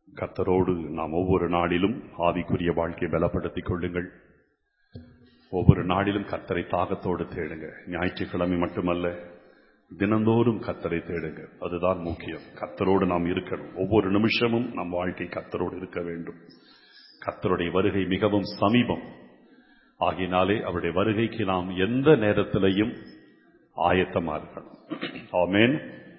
கர்த்தரோடு நாம் ஒவ்வொரு நாளிலும் ஆவிக்குரிய வாழ்க்கையை பலப்படுத்திக் கொள்ளுங்கள் ஒவ்வொரு நாளிலும் கர்த்தரை தாகத்தோடு தேடுங்க ஞாயிற்றுக்கிழமை மட்டுமல்ல தினந்தோறும் கர்த்தரை தேடுங்க அதுதான் முக்கியம் கர்த்தரோடு நாம் இருக்கணும் ஒவ்வொரு நிமிஷமும் நம் வாழ்க்கை கர்த்தரோடு இருக்க வேண்டும் கர்த்தருடைய வருகை மிகவும் சமீபம் ஆகினாலே அவருடைய வருகைக்கு நாம் எந்த நேரத்திலையும் ஆயத்தமா இருக்கணும் ஆமேன்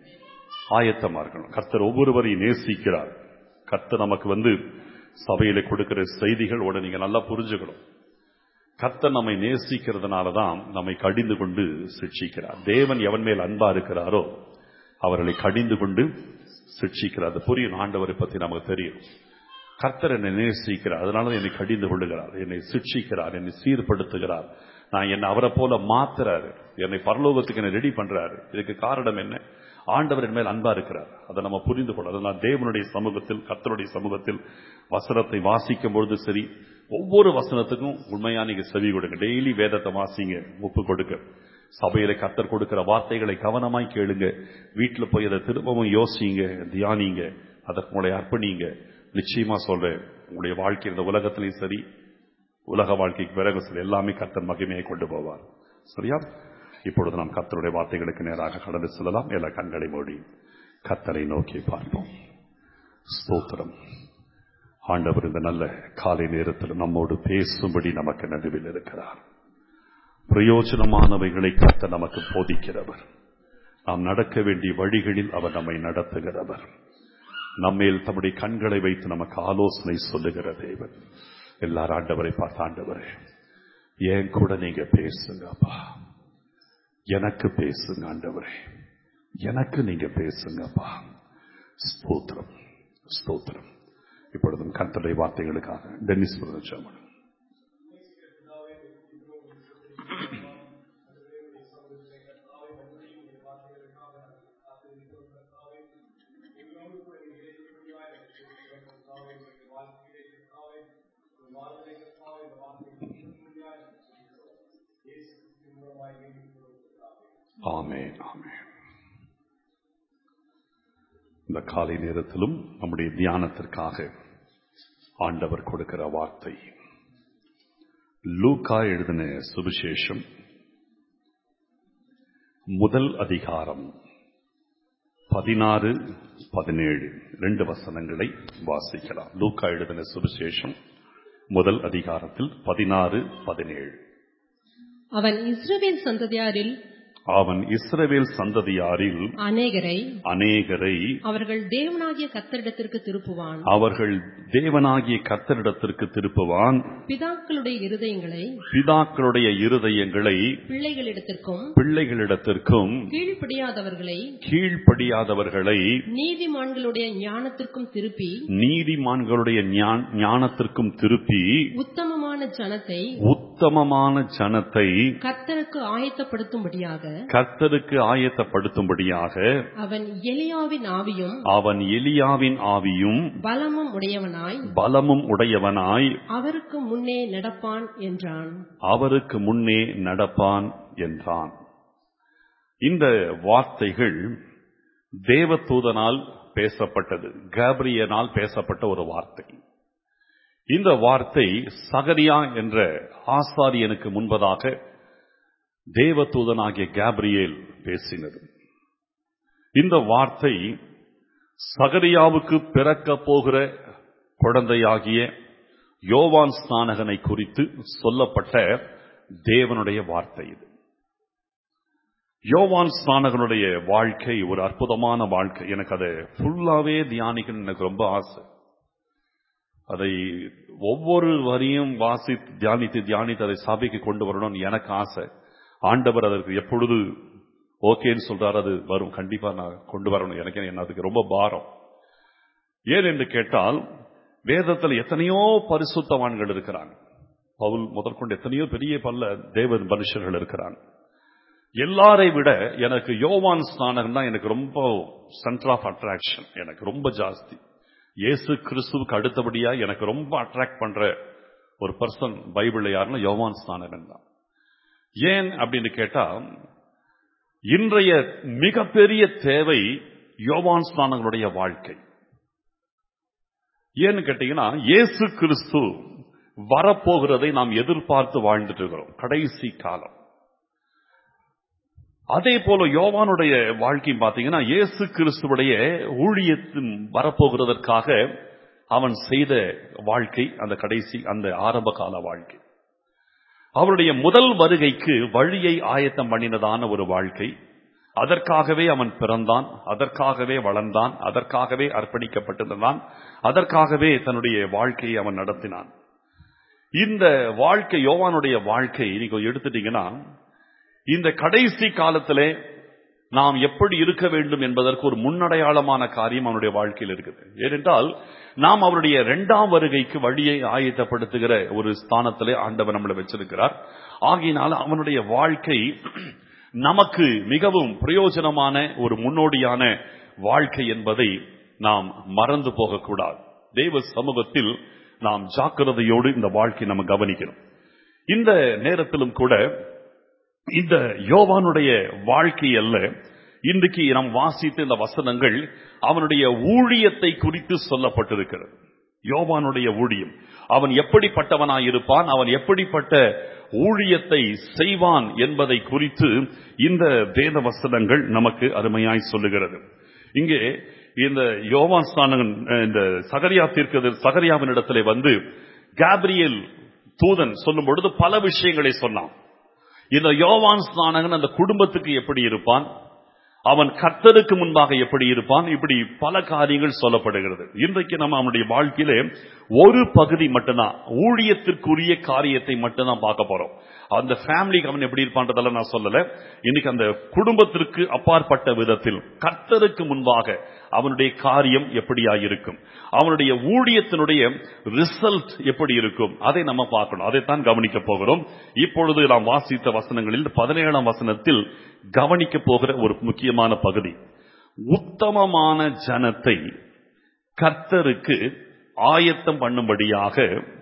ஆயத்தமா இருக்கணும் கர்த்தர் ஒவ்வொருவரையும் நேசிக்கிறார் கர்த்தர் நமக்கு வந்து சபையில கொடுக்கிற செய்திகள் உடனே நீங்க நல்லா புரிஞ்சுக்கணும் கர்த்தர் நம்மை நேசிக்கிறதுனால தான் நம்மை கடிந்து கொண்டு சிக்ஷிக்கிறார் தேவன் எவன் மேல் அன்பா இருக்கிறாரோ அவர்களை கடிந்து கொண்டு சிக்ஷிக்கிறார் அது புரியும் ஆண்டவரை பத்தி நமக்கு தெரியும் கர்த்தர் என்னை நேசிக்கிறார் அதனால என்னை கடிந்து கொள்ளுகிறார் என்னை சிக்ஷிக்கிறார் என்னை சீர்படுத்துகிறார் நான் என்னை அவரை போல மாத்துறாரு என்னை பரலோகத்துக்கு என்னை ரெடி பண்றாரு இதுக்கு காரணம் என்ன ஆண்டவர் என் மேல் அன்பா இருக்கிறார் அதை நம்ம புரிந்து கொள்ள அதனால் தேவனுடைய சமூகத்தில் கர்த்தருடைய சமூகத்தில் வசனத்தை வாசிக்கும் பொழுது சரி ஒவ்வொரு வசனத்துக்கும் உண்மையா நீங்க செவி கொடுங்க டெய்லி வேதத்தை வாசிங்க ஒப்பு கொடுக்க சபையில கத்தர் கொடுக்கிற வார்த்தைகளை கவனமாய் கேளுங்க வீட்டுல போய் அதை திரும்பவும் யோசிங்க தியானிங்க அதற்கு உங்களை அர்ப்பணிங்க நிச்சயமா சொல்றேன் உங்களுடைய வாழ்க்கை இந்த உலகத்திலையும் சரி உலக வாழ்க்கைக்கு பிறகு சரி எல்லாமே கத்தர் மகிமையை கொண்டு போவார் சரியா இப்பொழுது நாம் கத்தருடைய வார்த்தைகளுக்கு நேராக கடந்து செல்லலாம் எல்லா கண்களை மூடி கத்தரை நோக்கி பார்ப்போம் ஸ்தோத்திரம் ஆண்டவர் இந்த நல்ல காலை நேரத்தில் நம்மோடு பேசும்படி நமக்கு நடுவில் இருக்கிறார் பிரயோஜனமானவைகளை கத்த நமக்கு போதிக்கிறவர் நாம் நடக்க வேண்டிய வழிகளில் அவர் நம்மை நடத்துகிறவர் நம்மேல் தம்முடைய கண்களை வைத்து நமக்கு ஆலோசனை சொல்லுகிற தேவன் எல்லாரும் ஆண்டவரை பார்த்து ஆண்டவரே ஏன் கூட நீங்க பேசுங்க அப்பா எனக்கு பேசுங்க ஆண்டவரே எனக்கு நீங்க பேசுங்கப்பா ஸ்தோத்திரம் ஸ்தோத்திரம் இப்பொழுதும் கர்த்தருடைய வார்த்தைகளுக்காக டென்னிஸ் பிரதேசம் ஆமே ஆமே இந்த காலை நேரத்திலும் நம்முடைய தியானத்திற்காக ஆண்டவர் கொடுக்கிற வார்த்தை லூக்கா எழுதின சுவிசேஷம் முதல் அதிகாரம் பதினாறு பதினேழு ரெண்டு வசனங்களை வாசிக்கலாம் லூக்கா எழுதின சுவிசேஷம் முதல் அதிகாரத்தில் பதினாறு பதினேழு அவன் இஸ்ரவேல் சந்ததியாரில் அவன் இஸ்ரவேல் சந்ததியாரில் அநேகரை அநேகரை அவர்கள் தேவனாகிய கத்தரிடத்திற்கு திருப்புவான் அவர்கள் தேவனாகிய கர்த்தரிடத்திற்கு திருப்புவான் பிதாக்களுடைய இருதயங்களை பிதாக்களுடைய இருதயங்களை பிள்ளைகளிடத்திற்கும் பிள்ளைகளிடத்திற்கும் கீழ்ப்படியாதவர்களை கீழ்ப்படியாதவர்களை நீதிமான்களுடைய ஞானத்திற்கும் திருப்பி நீதிமான்களுடைய ஞான- ஞானத்திற்கும் திருப்பி உத்தமமான ஜனத்தை உத்தமமான ஜனத்தை கர்த்தருக்கு ஆயத்தப்படுத்தும்படியாக கர்த்தருக்கு ஆயத்தப்படுத்தும்படியாக அவன் எலியாவின் ஆவியும் அவன் எலியாவின் ஆவியும் பலமும் உடையவனாய் பலமும் உடையவனாய் அவருக்கு முன்னே நடப்பான் என்றான் அவருக்கு முன்னே நடப்பான் என்றான் இந்த வார்த்தைகள் தேவதூதனால் பேசப்பட்டது கேப்ரியனால் பேசப்பட்ட ஒரு வார்த்தை இந்த வார்த்தை சகரியா என்ற ஆசாரியனுக்கு முன்பதாக தேவதூதனாகிய கேப்ரியேல் பேசினது இந்த வார்த்தை சகரியாவுக்கு பிறக்க போகிற குழந்தையாகிய யோவான் ஸ்நானகனை குறித்து சொல்லப்பட்ட தேவனுடைய வார்த்தை இது யோவான் ஸ்நானகனுடைய வாழ்க்கை ஒரு அற்புதமான வாழ்க்கை எனக்கு அதை ஃபுல்லாவே தியானிக்கணும்னு எனக்கு ரொம்ப ஆசை அதை ஒவ்வொரு வரியும் வாசி தியானித்து தியானித்து அதை சபைக்கு கொண்டு வரணும்னு எனக்கு ஆசை ஆண்டவர் அதற்கு எப்பொழுது ஓகேன்னு சொல்றாரு அது வரும் கண்டிப்பா நான் கொண்டு வரணும் எனக்கு என்ன அதுக்கு ரொம்ப பாரம் ஏன் என்று கேட்டால் வேதத்தில் எத்தனையோ பரிசுத்தவான்கள் இருக்கிறாங்க பவுல் முதற்கொண்டு எத்தனையோ பெரிய பல்ல தேவ மனுஷர்கள் இருக்கிறாங்க எல்லாரை விட எனக்கு யோவான் ஸ்நானகம் தான் எனக்கு ரொம்ப சென்டர் ஆஃப் அட்ராக்ஷன் எனக்கு ரொம்ப ஜாஸ்தி இயேசு கிறிஸ்துவுக்கு அடுத்தபடியா எனக்கு ரொம்ப அட்ராக்ட் பண்ற ஒரு பர்சன் பைபிள்ல யாருன்னா யோவான் ஸ்நானகன் தான் ஏன் அப்படின்னு கேட்டா இன்றைய மிகப்பெரிய தேவை யோவான் ஸ்நானங்களுடைய வாழ்க்கை ஏன்னு கேட்டீங்கன்னா இயேசு கிறிஸ்து வரப்போகிறதை நாம் எதிர்பார்த்து வாழ்ந்துட்டு இருக்கிறோம் கடைசி காலம் அதே போல யோவானுடைய வாழ்க்கை பார்த்தீங்கன்னா இயேசு கிறிஸ்துவுடைய ஊழியத்தின் வரப்போகிறதற்காக அவன் செய்த வாழ்க்கை அந்த கடைசி அந்த ஆரம்ப கால வாழ்க்கை அவருடைய முதல் வருகைக்கு வழியை ஆயத்தம் பண்ணினதான ஒரு வாழ்க்கை அதற்காகவே அவன் பிறந்தான் அதற்காகவே வளர்ந்தான் அதற்காகவே அர்ப்பணிக்கப்பட்டிருந்தான் அதற்காகவே தன்னுடைய வாழ்க்கையை அவன் நடத்தினான் இந்த வாழ்க்கை யோவானுடைய வாழ்க்கை நீங்க எடுத்துட்டீங்கன்னா இந்த கடைசி காலத்திலே நாம் எப்படி இருக்க வேண்டும் என்பதற்கு ஒரு முன்னடையாளமான காரியம் அவனுடைய வாழ்க்கையில் இருக்குது ஏனென்றால் நாம் அவருடைய இரண்டாம் வருகைக்கு வழியை ஆயத்தப்படுத்துகிற ஒரு ஸ்தானத்திலே ஆண்டவர் நம்மளை வச்சிருக்கிறார் ஆகையினால் அவனுடைய வாழ்க்கை நமக்கு மிகவும் பிரயோஜனமான ஒரு முன்னோடியான வாழ்க்கை என்பதை நாம் மறந்து போகக்கூடாது தெய்வ சமூகத்தில் நாம் ஜாக்கிரதையோடு இந்த வாழ்க்கை நம்ம கவனிக்கணும் இந்த நேரத்திலும் கூட இந்த யோவானுடைய வாழ்க்கை அல்ல இன்றைக்கு நாம் வாசித்த இந்த வசனங்கள் அவனுடைய ஊழியத்தை குறித்து சொல்லப்பட்டிருக்கிறது யோவானுடைய ஊழியம் அவன் எப்படிப்பட்டவனாய் இருப்பான் அவன் எப்படிப்பட்ட ஊழியத்தை செய்வான் என்பதை குறித்து இந்த வேத வசனங்கள் நமக்கு அருமையாய் சொல்லுகிறது இங்கே இந்த யோவான் ஸ்தானகன் இந்த சகரியா தீர்க்க சகரியாவின் இடத்திலே வந்து கேப்ரியல் தூதன் சொல்லும் பொழுது பல விஷயங்களை சொன்னான் இந்த யோவான் ஸ்நானகன் அந்த குடும்பத்துக்கு எப்படி இருப்பான் அவன் கர்த்தருக்கு முன்பாக எப்படி இருப்பான் இப்படி பல காரியங்கள் சொல்லப்படுகிறது இன்றைக்கு நம்ம அவனுடைய வாழ்க்கையிலே ஒரு பகுதி மட்டும்தான் ஊழியத்திற்குரிய காரியத்தை மட்டும்தான் பார்க்க போறோம் அந்த ஃபேமிலிக்கு அவன் எப்படி இருப்பான்றதெல்லாம் நான் சொல்லல இன்னைக்கு அந்த குடும்பத்திற்கு அப்பாற்பட்ட விதத்தில் கர்த்தருக்கு முன்பாக அவனுடைய காரியம் எப்படியா இருக்கும் அவனுடைய ஊழியத்தினுடைய ரிசல்ட் எப்படி இருக்கும் அதை நம்ம பார்க்கணும் அதைத்தான் கவனிக்க போகிறோம் இப்பொழுது நாம் வாசித்த வசனங்களில் பதினேழாம் வசனத்தில் கவனிக்க போகிற ஒரு முக்கியமான பகுதி உத்தமமான ஜனத்தை கர்த்தருக்கு ஆயத்தம் பண்ணும்படியாக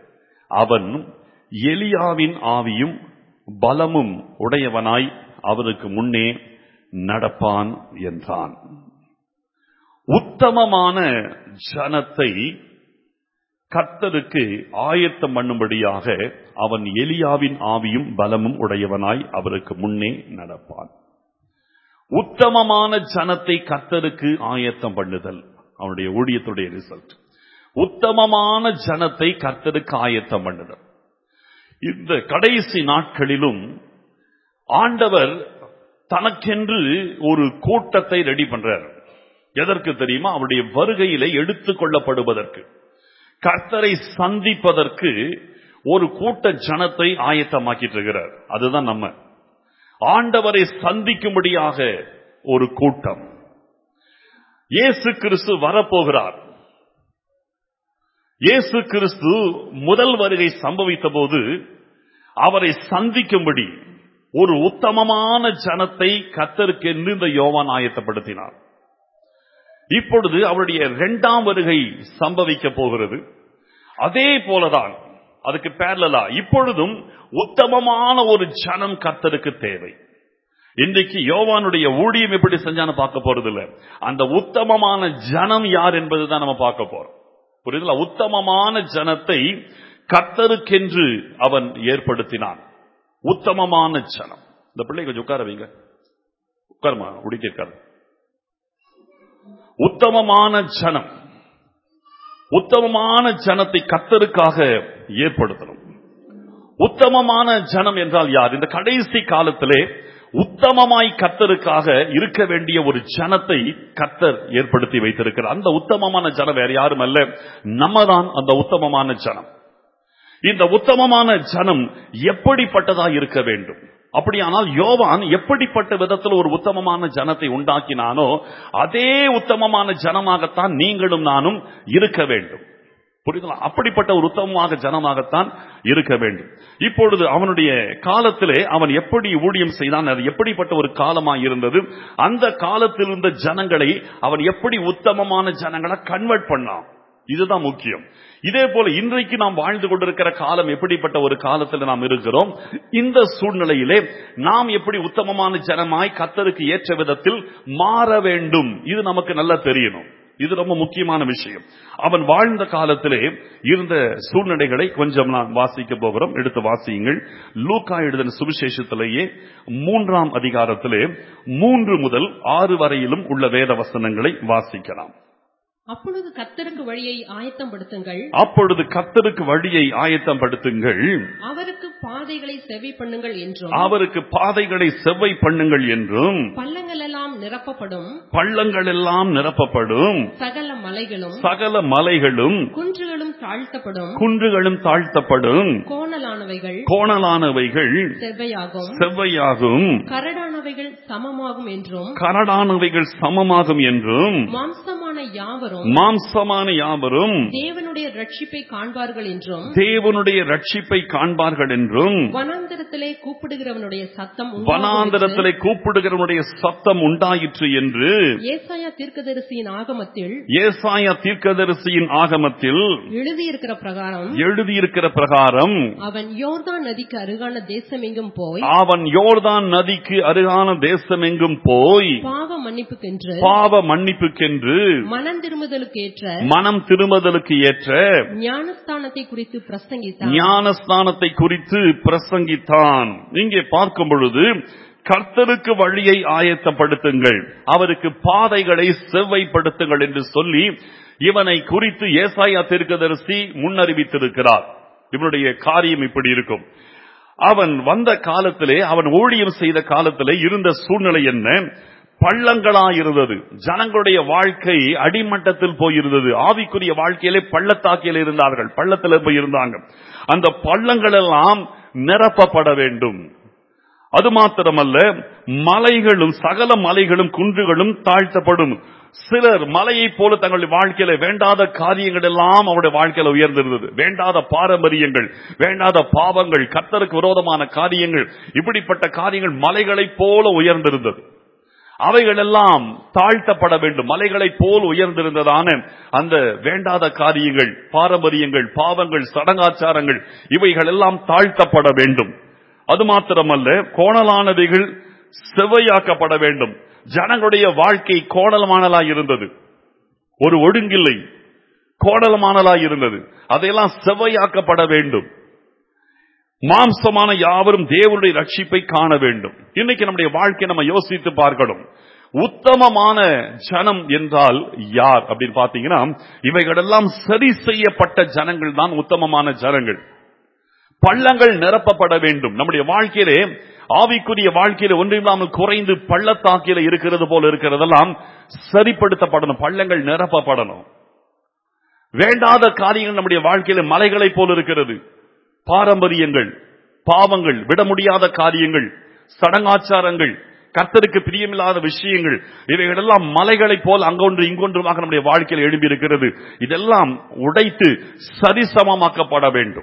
அவன் எலியாவின் ஆவியும் பலமும் உடையவனாய் அவருக்கு முன்னே நடப்பான் என்றான் உத்தமமான ஜனத்தை கர்த்தருக்கு ஆயத்தம் பண்ணும்படியாக அவன் எலியாவின் ஆவியும் பலமும் உடையவனாய் அவருக்கு முன்னே நடப்பான் உத்தமமான ஜனத்தை கர்த்தருக்கு ஆயத்தம் பண்ணுதல் அவனுடைய ஊழியத்துடைய ரிசல்ட் உத்தமமான ஜனத்தை கர்த்தருக்கு ஆயத்தம் பண்ணுதல் இந்த கடைசி நாட்களிலும் ஆண்டவர் தனக்கென்று ஒரு கூட்டத்தை ரெடி பண்றார் எதற்கு தெரியுமா அவருடைய வருகையிலே எடுத்துக் கொள்ளப்படுவதற்கு கர்த்தரை சந்திப்பதற்கு ஒரு கூட்ட ஜனத்தை ஆயத்தமாக்கிட்டு இருக்கிறார் அதுதான் நம்ம ஆண்டவரை சந்திக்கும்படியாக ஒரு கூட்டம் இயேசு கிறிஸ்து வரப்போகிறார் இயேசு கிறிஸ்து முதல் வருகை சம்பவித்த போது அவரை சந்திக்கும்படி ஒரு உத்தமமான ஜனத்தை கத்தருக்கு என்று இந்த யோவான் ஆயத்தப்படுத்தினார் இப்பொழுது அவருடைய இரண்டாம் வருகை சம்பவிக்க போகிறது அதே போலதான் அதுக்கு பேரலா இப்பொழுதும் உத்தமமான ஒரு ஜனம் கத்தருக்கு தேவை இன்றைக்கு யோவானுடைய ஊழியம் எப்படி செஞ்சான்னு பார்க்க போறது இல்ல அந்த உத்தமமான ஜனம் யார் என்பதுதான் நம்ம பார்க்க போறோம் புரியுதுல உத்தமமான ஜனத்தை கத்தருக்கென்று அவன் ஏற்படுத்தினான் உத்தமமான ஜனம் இந்த பிள்ளை கொஞ்சம் உட்கார வைங்க உட்காருமா உடிக்க உத்தமமான ஜனம் உத்தமமான ஜனத்தை கத்தருக்காக ஏற்படுத்தணும் உத்தமமான ஜனம் என்றால் யார் இந்த கடைசி காலத்திலே உத்தமமாய் கத்தருக்காக இருக்க வேண்டிய ஒரு ஜனத்தை கத்தர் ஏற்படுத்தி வைத்திருக்கிறார் அந்த உத்தமமான ஜனம் வேற யாரும் அல்ல நம்ம தான் அந்த உத்தமமான ஜனம் இந்த உத்தமமான ஜனம் எப்படிப்பட்டதா இருக்க வேண்டும் அப்படியானால் யோவான் எப்படிப்பட்ட விதத்தில் ஒரு உத்தமமான ஜனத்தை உண்டாக்கினானோ அதே உத்தமமான ஜனமாகத்தான் நீங்களும் நானும் இருக்க வேண்டும் புரியுதா அப்படிப்பட்ட ஒரு உத்தமமாக ஜனமாகத்தான் இருக்க வேண்டும் இப்பொழுது அவனுடைய காலத்திலே அவன் எப்படி ஊழியம் செய்தான் அது எப்படிப்பட்ட ஒரு காலமாக இருந்தது அந்த காலத்தில் இருந்த ஜனங்களை அவன் எப்படி உத்தமமான ஜனங்களை கன்வெர்ட் பண்ணான் இதுதான் முக்கியம் இதே போல இன்றைக்கு நாம் வாழ்ந்து கொண்டிருக்கிற காலம் எப்படிப்பட்ட ஒரு காலத்தில் நாம் இருக்கிறோம் இந்த சூழ்நிலையிலே நாம் எப்படி உத்தமமான ஜனமாய் கத்தருக்கு ஏற்ற விதத்தில் மாற வேண்டும் இது நமக்கு நல்லா தெரியணும் இது ரொம்ப முக்கியமான விஷயம் அவன் வாழ்ந்த காலத்திலே இருந்த சூழ்நிலைகளை கொஞ்சம் நான் வாசிக்க போகிறோம் எடுத்து வாசியுங்கள் லூக்கா எழுதின சுவிசேஷத்திலேயே மூன்றாம் அதிகாரத்திலே மூன்று முதல் ஆறு வரையிலும் உள்ள வேத வசனங்களை வாசிக்கலாம் அப்பொழுது கர்த்தருக்கு வழியை ஆயத்தப்படுத்துங்கள் அப்பொழுது கத்தருக்கு வழியை ஆயத்தப்படுத்துங்கள் அவருக்கு பாதைகளை செவி பண்ணுங்கள் என்றும் அவருக்கு பாதைகளை செவ்வை பண்ணுங்கள் என்றும் பள்ளங்கள் எல்லாம் நிரப்பப்படும் பள்ளங்கள் எல்லாம் நிரப்பப்படும் சகல மலைகளும் சகல மலைகளும் குன்றுகளும் தாழ்த்தப்படும் குன்றுகளும் தாழ்த்தப்படும் கோணலானவைகள் கோணலானவைகள் செவ்வையாகும் செவ்வையாகும் கரடானவைகள் சமமாகும் என்றும் கரடானவைகள் சமமாகும் என்றும் மாம்சமான யாவரும் மாம்சமான யாவரும் தேவனுடைய ரட்சிப்பை காண்பார்கள் என்றும் தேவனுடைய ரட்சிப்பை காண்பார்கள் என்றும் வனாந்தரத்திலே கூப்பிடுகிறவனுடைய சத்தம் உண்டாகும் வனாந்தரத்திலே கூப்பிடுகிறவனுடைய சத்தம் உண்டாயிற்று என்று என்று ஏசாயா தீர்க்கதரிசியின் ஆகமத்தில் ஏசாயா தீர்க்கதரிசியின் ஆகமத்தில் எழுதியிருக்கிற பிரகாரம் எழுதியிருக்கிற பிரகாரம் அவன் யோர்தான் நதிக்கு அருகான தேசமெங்கும் போய் அவன் யோர்தான் நதிக்கு அருகான தேசமெங்கும் போய் பாவ மன்னிப்புக்கென்று பாவ மன்னிப்புக்கென்று மனம் திரும்புதலுக்கு ஏற்ற மனம் திரும்புதலுக்கு ஏற்ற ஞானஸ்தானத்தை குறித்து பிரசங்கித்தான் ஞானஸ்தானத்தை குறித்து பிரசங்கித்தான் இங்கே பார்க்கும் பொழுது கர்த்தருக்கு வழியை ஆயத்தப்படுத்துங்கள் அவருக்கு பாதைகளை செவ்வைப்படுத்துங்கள் என்று சொல்லி இவனை குறித்து ஏசாயா தீர்க்கதரிசி முன்னறிவித்திருக்கிறார் இவனுடைய காரியம் இப்படி இருக்கும் அவன் வந்த காலத்திலே அவன் ஊழியம் செய்த காலத்திலே இருந்த சூழ்நிலை என்ன பள்ளங்களாயிருந்தது ஜனங்களுடைய வாழ்க்கை அடிமட்டத்தில் போயிருந்தது ஆவிக்குரிய வாழ்க்கையிலே பள்ளத்தாக்கில் இருந்தார்கள் பள்ளத்தில் போய் இருந்தாங்க அந்த பள்ளங்கள் எல்லாம் நிரப்பப்பட வேண்டும் அது மாத்திரமல்ல மலைகளும் சகல மலைகளும் குன்றுகளும் தாழ்த்தப்படும் சிலர் மலையைப் போல தங்களுடைய வாழ்க்கையில வேண்டாத காரியங்கள் எல்லாம் அவருடைய வாழ்க்கையில உயர்ந்திருந்தது வேண்டாத பாரம்பரியங்கள் வேண்டாத பாவங்கள் கத்தருக்கு விரோதமான காரியங்கள் இப்படிப்பட்ட காரியங்கள் மலைகளைப் போல உயர்ந்திருந்தது அவைகள் எல்லாம் தாழ்த்தப்பட வேண்டும் மலைகளைப் போல் உயர்ந்திருந்ததான அந்த வேண்டாத காரியங்கள் பாரம்பரியங்கள் பாவங்கள் சடங்காச்சாரங்கள் இவைகள் எல்லாம் தாழ்த்தப்பட வேண்டும் அது மாத்திரமல்ல கோணலானவைகள் செவ்வையாக்கப்பட வேண்டும் ஜனங்களுடைய வாழ்க்கை கோணலமானலாய் இருந்தது ஒரு ஒழுங்கில்லை கோணலமானலாய் இருந்தது அதையெல்லாம் செவ்வையாக்கப்பட வேண்டும் மாம்சமான யாவரும் தேவனுடைய ரட்சிப்பை காண வேண்டும் இன்னைக்கு நம்முடைய வாழ்க்கையை நம்ம யோசித்து பார்க்கணும் உத்தமமான ஜனம் என்றால் யார் அப்படின்னு பாத்தீங்கன்னா இவைகளெல்லாம் சரி செய்யப்பட்ட ஜனங்கள் தான் உத்தமமான ஜனங்கள் பள்ளங்கள் நிரப்பப்பட வேண்டும் நம்முடைய வாழ்க்கையிலே ஆவிக்குரிய வாழ்க்கையில ஒன்றில்லாமல் குறைந்து பள்ளத்தாக்கில இருக்கிறது போல இருக்கிறதெல்லாம் சரிப்படுத்தப்படணும் பள்ளங்கள் நிரப்பப்படணும் வேண்டாத காரியங்கள் நம்முடைய வாழ்க்கையில மலைகளைப் போல இருக்கிறது பாரம்பரியங்கள் பாவங்கள் விட முடியாத காரியங்கள் சடங்காச்சாரங்கள் கர்த்தருக்கு பிரியமில்லாத விஷயங்கள் இவைகளெல்லாம் மலைகளைப் போல் அங்கொன்று இங்கொன்றுமாக நம்முடைய வாழ்க்கையில் எழும்பி இருக்கிறது இதெல்லாம் உடைத்து சரிசமமாக்கப்பட வேண்டும்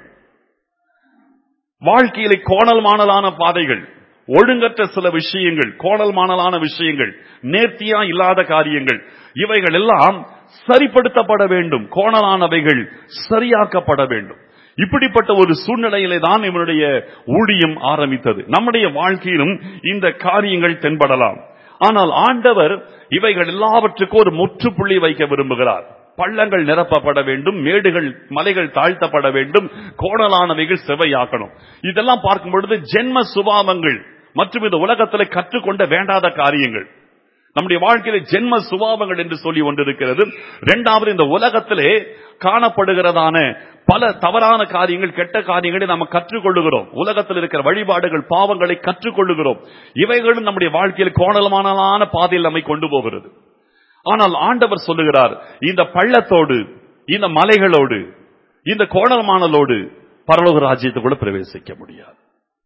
வாழ்க்கையிலே கோணல் மாணலான பாதைகள் ஒழுங்கற்ற சில விஷயங்கள் கோணல் மாணலான விஷயங்கள் நேர்த்தியா இல்லாத காரியங்கள் இவைகள் எல்லாம் சரிப்படுத்தப்பட வேண்டும் கோணலானவைகள் சரியாக்கப்பட வேண்டும் இப்படிப்பட்ட ஒரு சூழ்நிலையிலே தான் இவனுடைய ஊழியம் ஆரம்பித்தது நம்முடைய வாழ்க்கையிலும் இந்த காரியங்கள் தென்படலாம் ஆனால் ஆண்டவர் இவைகள் எல்லாவற்றுக்கும் ஒரு முற்றுப்புள்ளி வைக்க விரும்புகிறார் பள்ளங்கள் நிரப்பப்பட வேண்டும் மேடுகள் மலைகள் தாழ்த்தப்பட வேண்டும் கோணலானவைகள் செவையாக்கணும் இதெல்லாம் பார்க்கும் பொழுது ஜென்ம சுபாவங்கள் மற்றும் இந்த உலகத்தில் கற்றுக்கொண்ட வேண்டாத காரியங்கள் நம்முடைய வாழ்க்கையில ஜென்ம சுபாவங்கள் என்று சொல்லி கொண்டிருக்கிறது இரண்டாவது இந்த உலகத்திலே காணப்படுகிறதான பல தவறான காரியங்கள் கெட்ட காரியங்களை நாம் கற்றுக்கொள்ளுகிறோம் உலகத்தில் இருக்கிற வழிபாடுகள் பாவங்களை கற்றுக்கொள்ளுகிறோம் இவைகளும் நம்முடைய வாழ்க்கையில் கோணலமானலான பாதையில் நம்மை கொண்டு போகிறது ஆனால் ஆண்டவர் சொல்லுகிறார் இந்த பள்ளத்தோடு இந்த மலைகளோடு இந்த கோணலமானலோடு பரலோக ராஜ்யத்துக்குள்ள பிரவேசிக்க முடியாது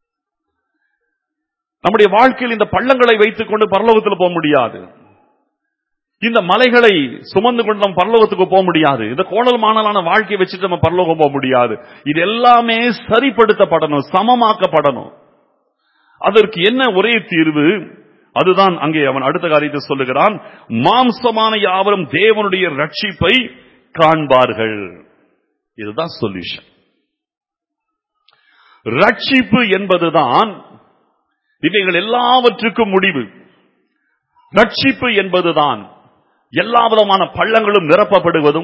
நம்முடைய வாழ்க்கையில் இந்த பள்ளங்களை வைத்துக் கொண்டு பரலோகத்தில் போக முடியாது இந்த மலைகளை சுமந்து கொண்டு நம்ம பரலோகத்துக்கு போக முடியாது இந்த கோணல் மாணலான வாழ்க்கையை வச்சுட்டு நம்ம பரலோகம் போக முடியாது இது எல்லாமே சரிப்படுத்தப்படணும் சமமாக்கப்படணும் அதற்கு என்ன ஒரே தீர்வு அதுதான் அங்கே அவன் அடுத்த காரியத்தை சொல்லுகிறான் மாம்சமான யாவரும் தேவனுடைய ரட்சிப்பை காண்பார்கள் இதுதான் சொல்யூஷன் ரட்சிப்பு என்பதுதான் இவைகள் எல்லாவற்றுக்கும் முடிவு ரட்சிப்பு என்பதுதான் எல்லா விதமான பள்ளங்களும் நிரப்பப்படுவதும்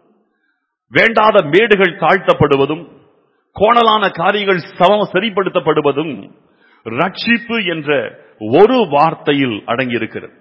வேண்டாத மேடுகள் தாழ்த்தப்படுவதும் கோணலான காரியங்கள் சமம் சரிப்படுத்தப்படுவதும் ரட்சிப்பு என்ற ஒரு வார்த்தையில் அடங்கியிருக்கிறது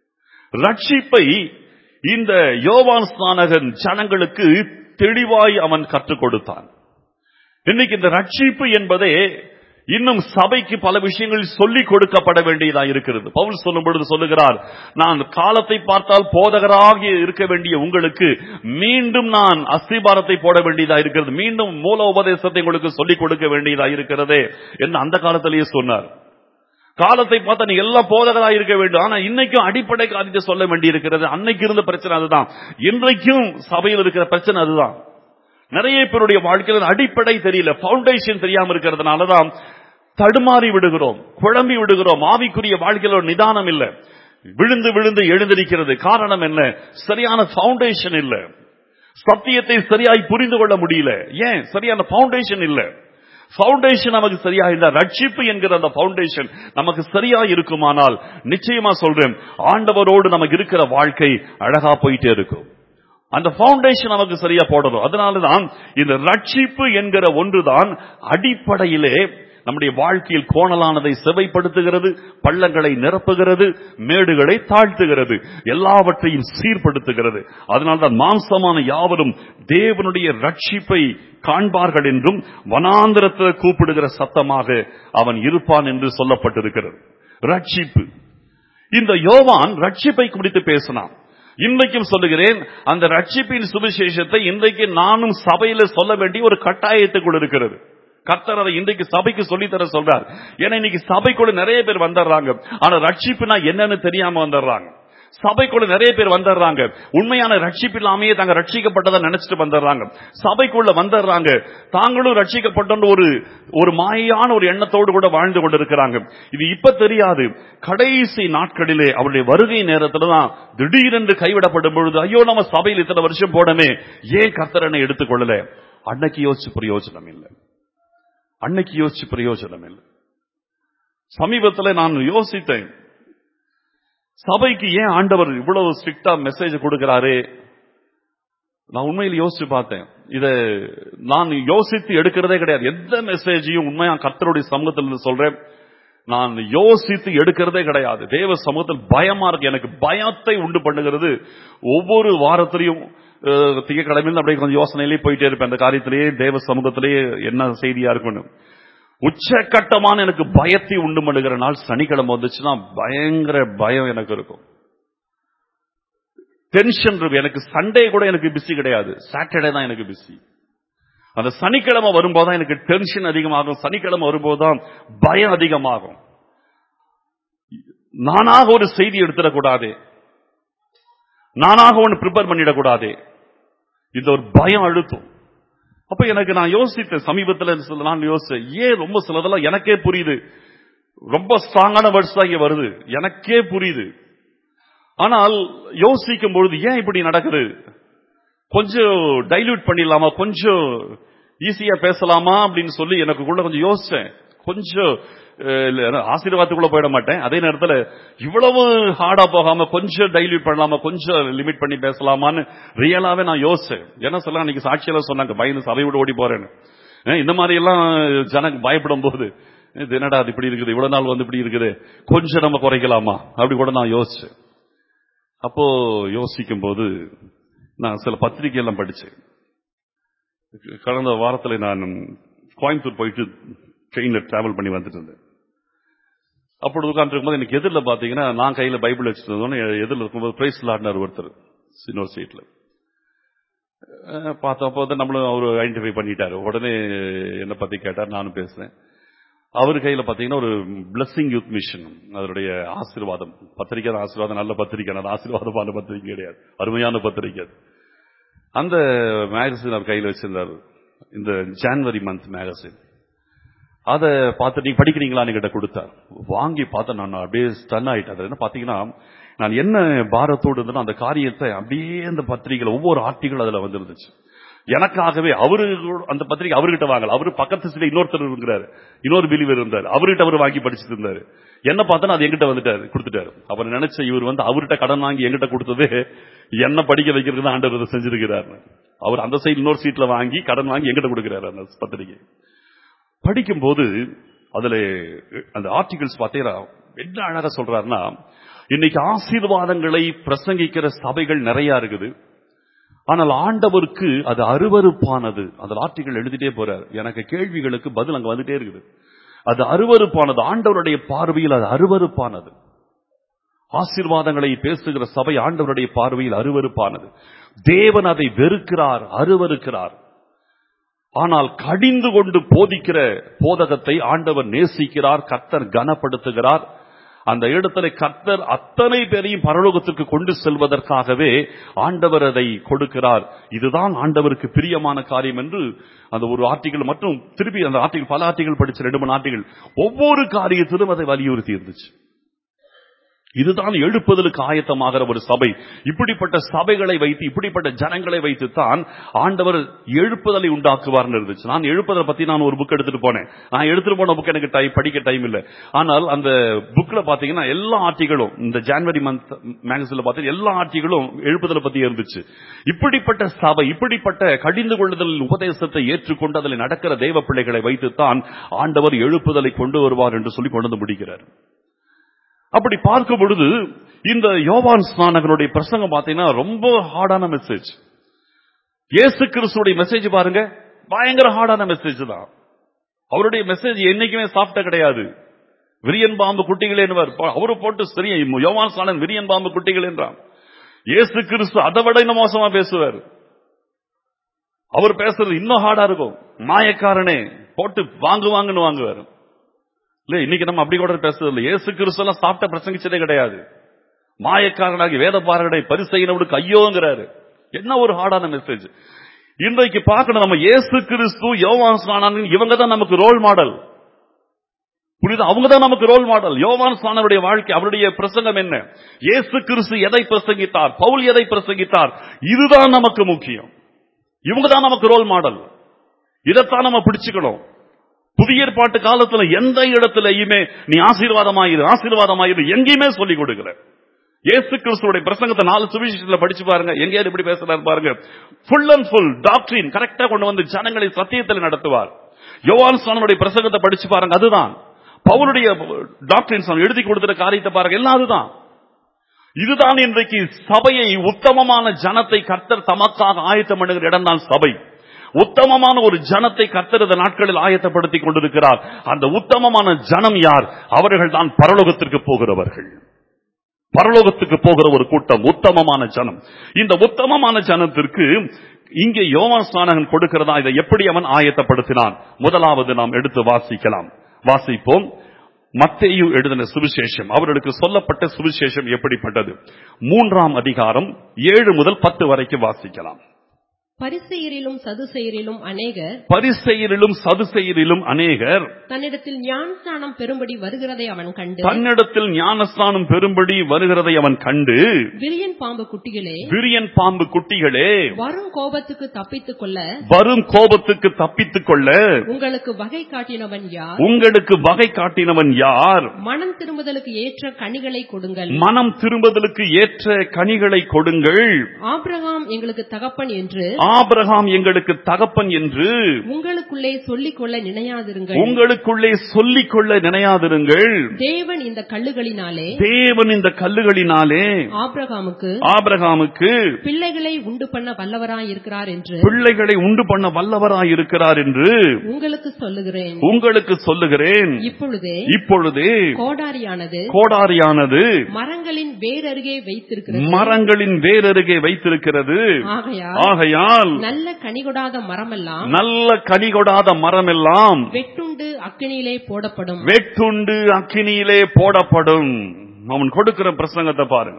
ரட்சிப்பை இந்த யோவான் ஸ்நானகன் ஜனங்களுக்கு தெளிவாய் அவன் கற்றுக் கொடுத்தான் இன்னைக்கு இந்த ரட்சிப்பு என்பதே இன்னும் சபைக்கு பல விஷயங்கள் சொல்லிக் கொடுக்கப்பட வேண்டியதா இருக்கிறது பவுல் சொல்லும் பொழுது சொல்லுகிறார் நான் காலத்தை பார்த்தால் போதகராக இருக்க வேண்டிய உங்களுக்கு மீண்டும் நான் அஸ்திபாரத்தை போட வேண்டியதா இருக்கிறது மீண்டும் மூல உபதேசத்தை உங்களுக்கு சொல்லிக் கொடுக்க வேண்டியதா இருக்கிறதே என்று அந்த காலத்திலேயே சொன்னார் காலத்தை பார்த்தா நீ எல்லாம் போதகரா இருக்க வேண்டும் ஆனா இன்னைக்கும் அடிப்படை காரியத்தை சொல்ல வேண்டி இருக்கிறது அன்னைக்கு இருந்த பிரச்சனை அதுதான் இன்றைக்கும் சபையில் இருக்கிற பிரச்சனை அதுதான் நிறைய பேருடைய வாழ்க்கையில் அடிப்படை தெரியல பவுண்டேஷன் தெரியாம இருக்கிறதுனாலதான் தடுமாறி விடுகிறோம் குழம்பி விடுகிறோம் ஆவிக்குரிய வாழ்க்கையில் ஒரு நிதானம் இல்லை விழுந்து விழுந்து எழுந்திருக்கிறது காரணம் என்ன சரியான பவுண்டேஷன் இல்ல சத்தியத்தை சரியாய் புரிந்து கொள்ள முடியல ஏன் சரியான பவுண்டேஷன் இல்ல பவுண்டேஷன் நமக்கு சரியா இல்ல ரட்சிப்பு என்கிற அந்த பவுண்டேஷன் நமக்கு சரியா இருக்குமானால் நிச்சயமா சொல்றேன் ஆண்டவரோடு நமக்கு இருக்கிற வாழ்க்கை அழகா போயிட்டே இருக்கும் அந்த பவுண்டேஷன் நமக்கு சரியா போடணும் அதனாலதான் இந்த ரட்சிப்பு என்கிற ஒன்றுதான் அடிப்படையிலே நம்முடைய வாழ்க்கையில் கோணலானதை செவைப்படுத்துகிறது பள்ளங்களை நிரப்புகிறது மேடுகளை தாழ்த்துகிறது எல்லாவற்றையும் சீர்படுத்துகிறது அதனால்தான் மாம்சமான யாவரும் தேவனுடைய ரட்சிப்பை காண்பார்கள் என்றும் வனாந்திரத்தில் கூப்பிடுகிற சத்தமாக அவன் இருப்பான் என்று சொல்லப்பட்டிருக்கிறது ரட்சிப்பு இந்த யோவான் ரட்சிப்பை குறித்து பேசினான் இன்றைக்கும் சொல்லுகிறேன் அந்த ரட்சிப்பின் சுவிசேஷத்தை இன்றைக்கு நானும் சபையில சொல்ல வேண்டிய ஒரு கட்டாயத்துக்குள் இருக்கிறது கர்த்தர் அதை இன்றைக்கு சபைக்கு சொல்லித்தர சொல்றார் ஏன்னா இன்னைக்கு சபைக்குள்ள நிறைய பேர் வந்துடுறாங்க ஆனா ரட்சிப்புனா என்னன்னு தெரியாம வந்துடுறாங்க சபைக்குள்ள நிறைய பேர் வந்துடுறாங்க உண்மையான ரட்சிப்பு இல்லாமையே தாங்க ரட்சிக்கப்பட்டதை நினைச்சிட்டு வந்துடுறாங்க சபைக்குள்ள வந்துடுறாங்க தாங்களும் ரட்சிக்கப்பட்ட ஒரு ஒரு மாயான ஒரு எண்ணத்தோடு கூட வாழ்ந்து கொண்டிருக்கிறாங்க இது இப்ப தெரியாது கடைசி நாட்களிலே அவருடைய வருகை நேரத்துல தான் திடீரென்று கைவிடப்படும் பொழுது ஐயோ நம்ம சபையில் இத்தனை வருஷம் போடமே ஏன் கர்த்தரனை எடுத்துக்கொள்ளல அன்னைக்கு யோசிச்சு பிரயோஜனம் இல்லை அன்னைக்கு யோசிச்சு பிரயோஜனம் இல்லை சமீபத்துல நான் யோசித்தேன் சபைக்கு ஏன் ஆண்டவர் இவ்வளவு ஸ்ட்ரிக்டா மெசேஜ் கொடுக்கிறாரு நான் உண்மையில் யோசிச்சு பார்த்தேன் இத நான் யோசித்து எடுக்கிறதே கிடையாது எந்த மெசேஜையும் உண்மையா கர்த்தருடைய சமூகத்தில் இருந்து சொல்றேன் நான் யோசித்து எடுக்கிறதே கிடையாது தேவ சமூகத்தில் பயமா இருக்கு எனக்கு பயத்தை உண்டு பண்ணுகிறது ஒவ்வொரு வாரத்திலையும் அஹ், திங்கட்கிழமையில அப்படியே கொஞ்சம் யோசனையிலேயே போயிட்டே இருப்பேன் அந்த காரியத்திலேயே தேவ சமூகத்திலேயே என்ன செய்தியா இருக்கும்னு உச்சக்கட்டமான எனக்கு பயத்தை உண்டு பண்ணுகிற நாள் சனிக்கிழமை வந்துச்சுன்னா பயங்கர பயம் எனக்கு இருக்கும் டென்ஷன் இருக்கும் எனக்கு சண்டே கூட எனக்கு பிஸி கிடையாது சாட்டர்டே தான் எனக்கு பிஸி அந்த சனிக்கிழமை வரும்போது தான் எனக்கு டென்ஷன் அதிகமாகும் சனிக்கிழமை வரும்போது தான் பயம் அதிகமாகும் நானாக ஒரு செய்தி எடுத்துடக்கூடாது நானாக ஒன்று ப்ரிப்பேர் பண்ணிடக்கூடாது இந்த ஒரு பயம் அழுத்தும் அப்ப எனக்கு நான் யோசித்தேன் சமீபத்தில் சில நாள் யோசிச்சேன் ஏன் ரொம்ப சிலதெல்லாம் எனக்கே புரியுது ரொம்ப ஸ்ட்ராங்கான வேர்ட்ஸ் தான் இங்க வருது எனக்கே புரியுது ஆனால் யோசிக்கும் பொழுது ஏன் இப்படி நடக்குது கொஞ்சம் டைல்யூட் பண்ணிடலாமா கொஞ்சம் ஈஸியா பேசலாமா அப்படின்னு சொல்லி எனக்குள்ள கொஞ்சம் யோசிச்சேன் கொஞ்சம் அஹ், இல்ல, ஆசீர்வாதத்துக்குள்ள போயிட மாட்டேன் அதே நேரத்துல இவ்வளவு ஹார்டா போகாம கொஞ்சம் டைல்யூட் பண்ணலாமா கொஞ்சம் லிமிட் பண்ணி பேசலாமான்னு ரியலாவே நான் யோசிச்சேன் என்ன சொல்ல அன்னைக்கு சாட்சியெல்லாம் சொன்னாங்க பயந்து சபை விட்டு ஓடி போறேன்னு அஹ், இந்த மாதிரி எல்லாம் ஜனங்க பயப்படும் போது இது என்னடா அது இப்படி இருக்குது இவ்வளவு நாள் வந்து இப்படி இருக்குது கொஞ்சம் நம்ம குறைக்கலாமா அப்படி கூட நான் யோசிச்சேன் அப்போ யோசிக்கும் போது நான் சில பத்திரிகை எல்லாம் படிச்சேன் கடந்த வாரத்தில் நான் கோயம்புத்தூர் போயிட்டு ட்ரெயின்ல டிராவல் பண்ணி வந்துட்டு இருந்தேன் அப்பொழுது உட்காந்துருக்கும் போது எனக்கு எதிரில் பார்த்தீங்கன்னா நான் கையில் பைபிள் வச்சுட்டு இருந்தோன்னு எதிரில் இருக்கும்போது பிரைஸ் லாட்னர் ஒருத்தர் இன்னொரு சீட்ல பார்த்தப்போ வந்து நம்மளும் அவர் ஐடென்டிஃபை பண்ணிட்டாரு உடனே என்னை பத்தி கேட்டார் நானும் பேசுறேன் அவர் கையில பாத்தீங்கன்னா ஒரு பிளஸிங் யூத் மிஷன் அதனுடைய ஆசீர்வாதம் பத்திரிக்கை தான் ஆசீர்வாதம் நல்ல பத்திரிக்கை அது ஆசீர்வாதமான பத்திரிக்கை கிடையாது அருமையான பத்திரிக்கை அது அந்த மேகசின் அவர் கையில் வச்சிருந்தார் இந்த ஜான்வரி மந்த் மேகசின் அதை பார்த்து நீங்க படிக்கிறீங்களான்னு கிட்ட கொடுத்தார் வாங்கி பார்த்தா நான் அப்படியே ஸ்டன் ஆயிட்டேன் அது என்ன பாத்தீங்கன்னா நான் என்ன பாரத்தோடு இருந்தேனோ அந்த காரியத்தை அப்படியே அந்த பத்திரிகையில் ஒவ்வொரு ஆர்டிகள் அதுல வந்துருந்துச்சு எனக்காகவே அவரு அந்த பத்திரிகை அவர்கிட்ட வாங்கல அவரு பக்கத்து சீட்ல இன்னொருத்தர் இருக்கிறாரு இன்னொரு பிலிவர் இருந்தார் அவர்கிட்ட அவர் வாங்கி படிச்சுட்டு இருந்தாரு என்ன பார்த்தா அது எங்கிட்ட வந்துட்டாரு கொடுத்துட்டாரு அவர் நினைச்ச இவர் வந்து அவர்கிட்ட கடன் வாங்கி எங்கிட்ட கொடுத்தது என்ன படிக்க வைக்கிறது ஆண்டவர் இதை செஞ்சிருக்கிறார் அவர் அந்த சைடு இன்னொரு சீட்ல வாங்கி கடன் வாங்கி எங்கிட்ட கொடுக்கிறாரு அந்த பத்திரிகை படிக்கும்போது அதுல அந்த ஆர்டிகல்ஸ் பார்த்தீங்கன்னா என்ன அழகா சொல்றாருன்னா இன்னைக்கு ஆசீர்வாதங்களை பிரசங்கிக்கிற சபைகள் நிறைய இருக்குது ஆனால் ஆண்டவருக்கு அது அருவருப்பானது அந்த ஆர்டிகல் எழுதிட்டே போறார் எனக்கு கேள்விகளுக்கு பதில் அங்க வந்துட்டே இருக்குது அது அருவருப்பானது ஆண்டவருடைய பார்வையில் அது அருவருப்பானது ஆசீர்வாதங்களை பேசுகிற சபை ஆண்டவருடைய பார்வையில் அருவருப்பானது தேவன் அதை வெறுக்கிறார் அருவருக்கிறார் ஆனால் கடிந்து கொண்டு போதிக்கிற போதகத்தை ஆண்டவர் நேசிக்கிறார் கர்த்தர் கனப்படுத்துகிறார் அந்த இடத்துல கர்த்தர் அத்தனை பேரையும் பரலோகத்துக்கு கொண்டு செல்வதற்காகவே ஆண்டவர் அதை கொடுக்கிறார் இதுதான் ஆண்டவருக்கு பிரியமான காரியம் என்று அந்த ஒரு ஆர்டிகல் மற்றும் திருப்பி அந்த ஆர்டிகல் பல ஆர்டிகல் படிச்ச ரெண்டு மூணு ஆர்டிகல் ஒவ்வொரு காரியத்திலும் அதை வலியுறுத்தி இருந்துச்சு இதுதான் எழுப்புதலுக்கு ஆயத்தமாகிற ஒரு சபை இப்படிப்பட்ட சபைகளை வைத்து இப்படிப்பட்ட ஜனங்களை வைத்து தான் ஆண்டவர் எழுப்புதலை உண்டாக்குவார் இருந்துச்சு நான் எழுப்புதலை பத்தி நான் ஒரு புக் எடுத்துட்டு போனேன் நான் எடுத்துட்டு போன புக் எனக்கு டைம் படிக்க டைம் இல்லை ஆனால் அந்த புக்ல பாத்தீங்கன்னா எல்லா ஆர்டிகளும் இந்த ஜான்வரி மந்த் மேகசின்ல பார்த்தீங்கன்னா எல்லா ஆர்டிகளும் எழுப்புதலை பத்தி இருந்துச்சு இப்படிப்பட்ட சபை இப்படிப்பட்ட கடிந்து கொள்ளுதல் உபதேசத்தை ஏற்றுக்கொண்டு அதில் நடக்கிற தெய்வ பிள்ளைகளை வைத்துத்தான் ஆண்டவர் எழுப்புதலை கொண்டு வருவார் என்று சொல்லி கொண்டு வந்து முடிக்கிறார் அப்படி பார்க்கும் பொழுது இந்த யோவான் ஸ்நானகனுடைய பிரசங்கம் பார்த்தீங்கன்னா ரொம்ப ஹார்டான மெசேஜ் இயேசு கிறிஸ்துடைய மெசேஜ் பாருங்க பயங்கர ஹார்டான மெசேஜ் தான் அவருடைய மெசேஜ் என்னைக்குமே சாப்பிட்ட கிடையாது விரியன் பாம்பு குட்டிகள் என்பவர் அவரு போட்டு சரி யோவான் ஸ்நானன் விரியன் பாம்பு குட்டிகள் என்றான் இயேசு கிறிஸ்து அதை விட இன்னும் மோசமா பேசுவார் அவர் பேசுறது இன்னும் ஹார்டா இருக்கும் மாயக்காரனே போட்டு வாங்கு வாங்குன்னு வாங்குவார் இல்ல இன்னைக்கு நம்ம அப்படி கூட பேசுறது இல்லை இயேசு கிறிஸ்து எல்லாம் சாப்பிட்ட பிரசங்கிச்சதே கிடையாது மாயக்காரனாகி வேத பாரகடை பரிசையினவனுக்கு ஐயோங்கிறாரு என்ன ஒரு ஹார்டான மெசேஜ் இன்றைக்கு பார்க்கணும் நம்ம இயேசு கிறிஸ்து யோவான் ஸ்நானன் இவங்க தான் நமக்கு ரோல் மாடல் புரியுது அவங்க தான் நமக்கு ரோல் மாடல் யோவான் ஸ்நானனுடைய வாழ்க்கை அவருடைய பிரசங்கம் என்ன இயேசு கிறிஸ்து எதை பிரசங்கித்தார் பவுல் எதை பிரசங்கித்தார் இதுதான் நமக்கு முக்கியம் இவங்க தான் நமக்கு ரோல் மாடல் இதைத்தான் நம்ம பிடிச்சுக்கணும் புதிய ஏற்பாட்டு காலத்துல எந்த இடத்துலயுமே நீ ஆசீர்வாதமாயிரு ஆசீர்வாதமாயிரு எங்கேயுமே சொல்லிக் கொடுக்கல இயேசு கிறிஸ்துடைய பிரசங்கத்தை நாலு சுவிசேஷத்துல படிச்சு பாருங்க எங்கேயாவது இப்படி பேசுறாரு பாருங்க ஃபுல் அண்ட் ஃபுல் டாக்டரின் கரெக்டா கொண்டு வந்து ஜனங்களை சத்தியத்தில் நடத்துவார் யோவான் ஸ்நானனுடைய பிரசங்கத்தை படிச்சு பாருங்க அதுதான் பவுலுடைய டாக்டரின் எழுதி கொடுத்துற காரியத்தை பாருங்க எல்லாம் அதுதான் இதுதான் இன்றைக்கு சபையை உத்தமமான ஜனத்தை கர்த்தர் தமக்காக ஆயத்தம் பண்ணுகிற இடம் தான் சபை உத்தமமான ஒரு ஜனத்தை கர்த்தர் இந்த நாட்களில் ஆயத்தப்படுத்திக் கொண்டிருக்கிறார் அந்த உத்தமமான ஜனம் யார் அவர்கள் தான் பரலோகத்திற்கு போகிறவர்கள் பரலோகத்துக்கு போகிற ஒரு கூட்டம் உத்தமமான ஜனம் இந்த உத்தமமான ஜனத்திற்கு இங்கே யோவான் ஸ்நானகன் கொடுக்கிறதா இதை எப்படி அவன் ஆயத்தப்படுத்தினான் முதலாவது நாம் எடுத்து வாசிக்கலாம் வாசிப்போம் மத்தேயு எழுதின சுவிசேஷம் அவர்களுக்கு சொல்லப்பட்ட சுவிசேஷம் எப்படிப்பட்டது மூன்றாம் அதிகாரம் ஏழு முதல் பத்து வரைக்கும் வாசிக்கலாம் பரிசெயரிலும் சதுசெயரிலும் அநேகர் பரிசெயரிலும் சதுசெயரிலும் அநேகர் தன்னிடத்தில் ஞானஸ்நானம் பெறும்படி வருகிறதை அவன் கண்டு தன்னிடத்தில் ஞானஸ்நானம் பெறும்படி வருகிறதை அவன் கண்டு விரியன் பாம்பு குட்டிகளே விரியன் பாம்பு குட்டிகளே வரும் கோபத்துக்கு தப்பித்துக் கொள்ள வரும் கோபத்துக்கு தப்பித்துக் கொள்ள உங்களுக்கு வகை காட்டினவன் யார் உங்களுக்கு வகை காட்டினவன் யார் மனம் திரும்புதலுக்கு ஏற்ற கனிகளை கொடுங்கள் மனம் திரும்புதலுக்கு ஏற்ற கனிகளை கொடுங்கள் ஆபிரகாம் எங்களுக்கு தகப்பன் என்று ஆபிரகாம் எங்களுக்கு தகப்பன் என்று உங்களுக்குள்ளே சொல்லிக் கொள்ள நினையாதிருங்கள் உங்களுக்குள்ளே சொல்லிக் கொள்ள நினையாதிருங்கள் தேவன் இந்த கல்லுகளினாலே தேவன் இந்த கல்லுகளினாலே ஆபிரகாமுக்கு ஆபிரகாமுக்கு பிள்ளைகளை உண்டு பண்ண வல்லவராய் இருக்கிறார் என்று பிள்ளைகளை உண்டு பண்ண வல்லவராய் இருக்கிறார் என்று உங்களுக்கு சொல்லுகிறேன் உங்களுக்கு சொல்லுகிறேன் இப்பொழுதே இப்பொழுதே கோடாரியானது கோடாரியானது மரங்களின் வேரருகே வைத்திருக்கிறது மரங்களின் வேரருகே வைத்திருக்கிறது ஆகையால் ஆகையால் நல்ல கனிகொடாத மரமெல்லாம் நல்ல கனி கொடாத மரமெல்லாம் வெட்டுண்டு அக்கினியிலே போடப்படும் வெட்டுண்டு அக்கினியிலே போடப்படும் அவன் கொடுக்கிற பிரசங்கத்தை பாருங்க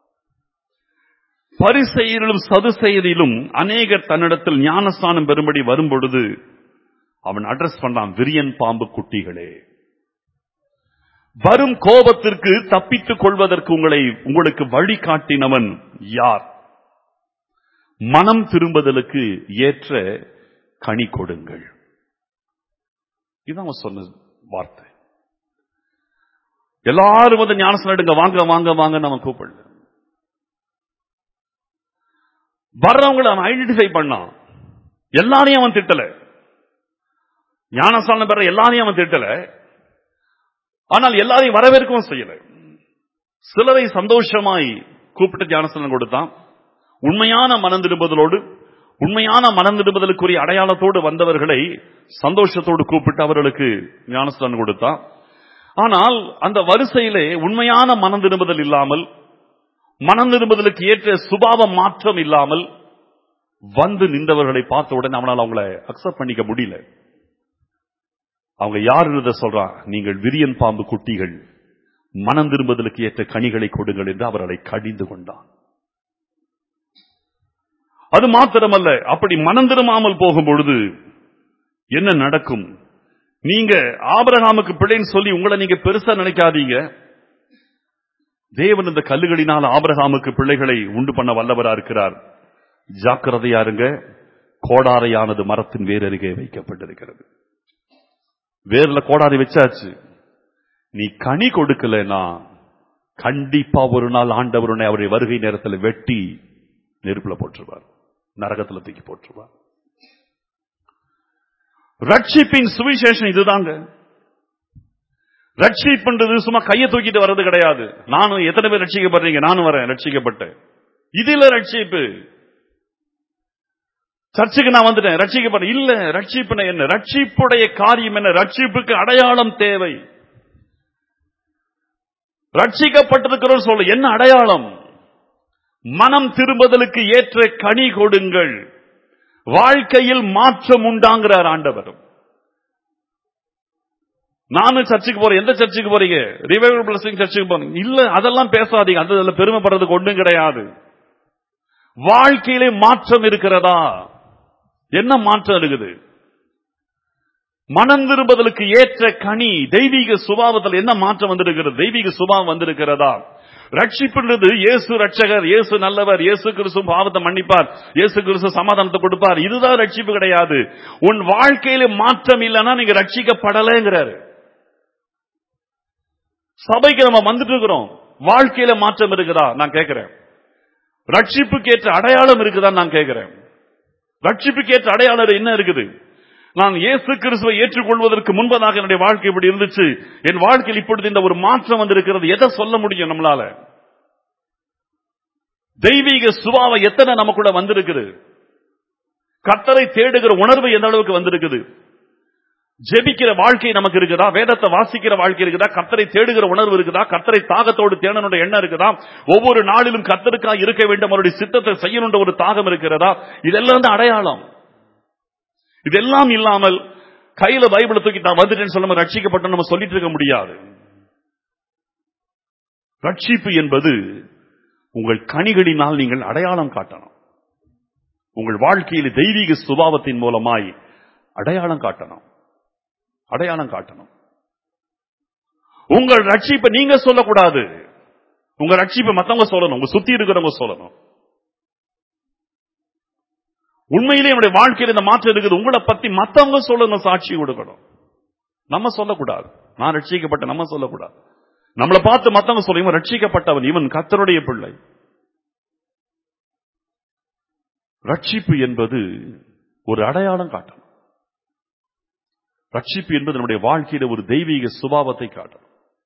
பரிசெயரிலும் சதுசெயரிலும் அநேகர் தன்னிடத்தில் ஞானஸ்தானம் பெறும்படி வரும் பொழுது அவன் அட்ரஸ் பண்ணான் விரியன் பாம்பு குட்டிகளே வரும் கோபத்திற்கு தப்பித்துக் கொள்வதற்கு உங்களை உங்களுக்கு வழிகாட்டினவன் யார் மனம் திரும்புதலுக்கு ஏற்ற கனி கொடுங்கள் இதான் அவன் சொன்ன வார்த்தை எல்லாரும் வந்து ஞானஸ்நானம் எடுங்க வாங்க வாங்க வாங்க நம்ம கூப்பிடல வர்றவங்களை அவன் ஐடென்டிஃபை பண்ணான் எல்லாரையும் அவன் திட்டல ஞானஸ்தானம் பெற எல்லாரையும் அவன் திட்டல ஆனால் எல்லாரையும் வரவேற்கவும் செய்யல சிலரை சந்தோஷமாய் கூப்பிட்டு ஞானஸ்தானம் கொடுத்தான் உண்மையான மனந்திரும்புதலோடு உண்மையான மனந்திரும்புதலுக்குரிய அடையாளத்தோடு வந்தவர்களை சந்தோஷத்தோடு கூப்பிட்டு அவர்களுக்கு ஞானஸ்தானம் கொடுத்தான் ஆனால் அந்த வரிசையிலே உண்மையான மனம் திரும்புதல் இல்லாமல் மனம் திரும்புதலுக்கு ஏற்ற சுபாவ மாற்றம் இல்லாமல் வந்து நின்றவர்களை பார்த்த உடனே அவனால் அவங்கள அக்செப்ட் பண்ணிக்க முடியல அவங்க யார் சொல்றான் நீங்கள் விரியன் பாம்பு குட்டிகள் மனம் திரும்புதலுக்கு ஏற்ற கனிகளை கொடுங்கள் என்று அவர்களை கடிந்து கொண்டான் அது மாத்திரமல்ல அப்படி மனம் திரும்பாமல் போகும் பொழுது என்ன நடக்கும் நீங்க ஆபரகாமுக்கு பிள்ளைன்னு சொல்லி உங்களை நீங்க பெருசா நினைக்காதீங்க தேவன் இந்த கல்லுகளினால் ஆபரகாமுக்கு பிள்ளைகளை உண்டு பண்ண வல்லவரா இருக்கிறார் ஜாக்கிரதையா இருங்க கோடாரையானது மரத்தின் வேர் அருகே வைக்கப்பட்டிருக்கிறது வேர்ல கோடாரி வச்சாச்சு நீ கனி கொடுக்கலனா கண்டிப்பா ஒரு நாள் ஆண்டவர் உன்னை அவருடைய வருகை நேரத்தில் வெட்டி நெருப்புல போட்டுருவார் நரகத்துல தூக்கி போட்டுருவார் ரட்சிப்பின் சுவிசேஷம் இதுதாங்க ரட்சிப்புன்றது சும்மா கையை தூக்கிட்டு வர்றது கிடையாது நானும் எத்தனை பேர் ரட்சிக்கப்படுறீங்க நானும் வரேன் ரட்சிக்கப்பட்டேன் இதுல ரட்சிப்பு சர்ச்சுக்கு நான் வந்துட்டேன் ரட்சிக்கப்பட்ட இல்ல ரட்சிப்புன என்ன ரட்சிப்புடைய காரியம் என்ன ரட்சிப்புக்கு அடையாளம் தேவை ரட்சிக்கப்பட்டிருக்கிறோம் சொல்ல என்ன அடையாளம் மனம் திரும்புதலுக்கு ஏற்ற கனி கொடுங்கள் வாழ்க்கையில் மாற்றம் உண்டாங்கிறார் ஆண்டவர் நானும் சர்ச்சுக்கு போறேன் எந்த சர்ச்சுக்கு போறீங்க ரிவைவல் பிளஸிங் சர்ச்சுக்கு போறீங்க இல்ல அதெல்லாம் பேசாதீங்க அதுல பெருமைப்படுறதுக்கு ஒன்றும் கிடையாது வாழ்க்கையிலே மாற்றம் இருக்கிறதா என்ன மாற்றம் இருக்குது மனம் திரும்புதலுக்கு ஏற்ற கனி தெய்வீக சுபாவத்தில் என்ன மாற்றம் வந்திருக்கிறது தெய்வீக சுபாவம் வந்திருக்கிறதா ரட்சிப்புன்றது இயேசு ரட்சகர் இயேசு நல்லவர் இயேசு கிறிஸ்து பாவத்தை மன்னிப்பார் இயேசு கிறிஸ்து சமாதானத்தை கொடுப்பார் இதுதான் ரட்சிப்பு கிடையாது உன் வாழ்க்கையில மாற்றம் இல்லைன்னா நீங்க ரட்சிக்கப்படலைங்கிறாரு சபைக்கு நம்ம வந்துட்டு இருக்கிறோம் வாழ்க்கையில மாற்றம் இருக்குதா நான் கேட்கிறேன் ரட்சிப்புக்கு ஏற்ற அடையாளம் இருக்குதா நான் கேட்கிறேன் ரட்சிப்புக்கு ஏற்ற அடையாளம் என்ன இருக்குது நான் இயேசு கிறிஸ்துவை ஏற்றுக்கொள்வதற்கு முன்பதாக என்னுடைய வாழ்க்கை இப்படி இருந்துச்சு என் வாழ்க்கையில் இப்பொழுது இந்த ஒரு மாற்றம் வந்திருக்கிறது எதை சொல்ல முடியும் நம்மளால தெய்வீக சுபாவம் எத்தனை நமக்குள்ள வந்திருக்குது கத்தரை தேடுகிற உணர்வு எந்த அளவுக்கு வந்திருக்குது ஜெபிக்கிற வாழ்க்கை நமக்கு இருக்குதா வேதத்தை வாசிக்கிற வாழ்க்கை இருக்குதா கத்தரை தேடுகிற உணர்வு இருக்குதா கத்தரை தாகத்தோடு தேடனுடைய எண்ணம் இருக்குதா ஒவ்வொரு நாளிலும் கத்தருக்காக இருக்க வேண்டும் அவருடைய சித்தத்தை செய்யணுன்ற ஒரு தாகம் இருக்கிறதா இதெல்லாம் தான் அடையாளம் இதெல்லாம் இல்லாமல் கையில பைபிளை தூக்கி நான் வந்துட்டேன்னு சொல்ல ரட்சிக்கப்பட்ட நம்ம சொல்லிட்டு இருக்க முடியாது ரட்சிப்பு என்பது உங்கள் கனிகளினால் நீங்கள் அடையாளம் காட்டணும் உங்கள் வாழ்க்கையில் தெய்வீக சுபாவத்தின் மூலமாய் அடையாளம் காட்டணும் அடையாளம் காட்டணும் உங்கள் ரட்சிப்பை நீங்க சொல்லக்கூடாது உங்க ரட்சிப்பை மத்தவங்க சொல்லணும் உங்க சுத்தி இருக்கிறவங்க சொல்லணும் உண்மையிலே என்னுடைய வாழ்க்கையில் இந்த மாற்றம் இருக்குது உங்களை பத்தி மத்தவங்க சொல்லணும் சாட்சி கொடுக்கணும் நம்ம சொல்லக்கூடாது நான் ரட்சிக்கப்பட்ட நம்ம சொல்லக்கூடாது நம்மளை பார்த்து மத்தவங்க சொல்ல இவன் ரட்சிக்கப்பட்டவன் இவன் கத்தருடைய பிள்ளை ரட்சிப்பு என்பது ஒரு அடையாளம் காட்டணும் ரட்சிப்பு என்பது நம்முடைய வாழ்க்கையில ஒரு தெய்வீக சுபாவத்தை காட்டணும்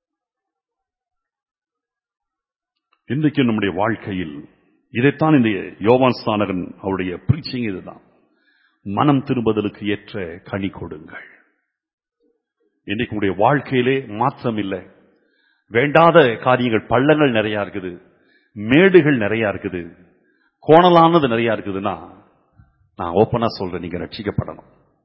இன்றைக்கு நம்முடைய வாழ்க்கையில் இதைத்தான் இந்த யோவான் ஸ்தானகன் அவருடைய பிரீச்சிங் இதுதான் மனம் திரும்புதலுக்கு ஏற்ற கனி கொடுங்கள் இன்னைக்கு உங்களுடைய வாழ்க்கையிலே மாற்றம் இல்லை வேண்டாத காரியங்கள் பள்ளங்கள் நிறைய இருக்குது மேடுகள் நிறைய இருக்குது கோணலானது நிறைய இருக்குதுன்னா நான் ஓப்பனா சொல்றேன் நீங்க ரட்சிக்கப்படணும்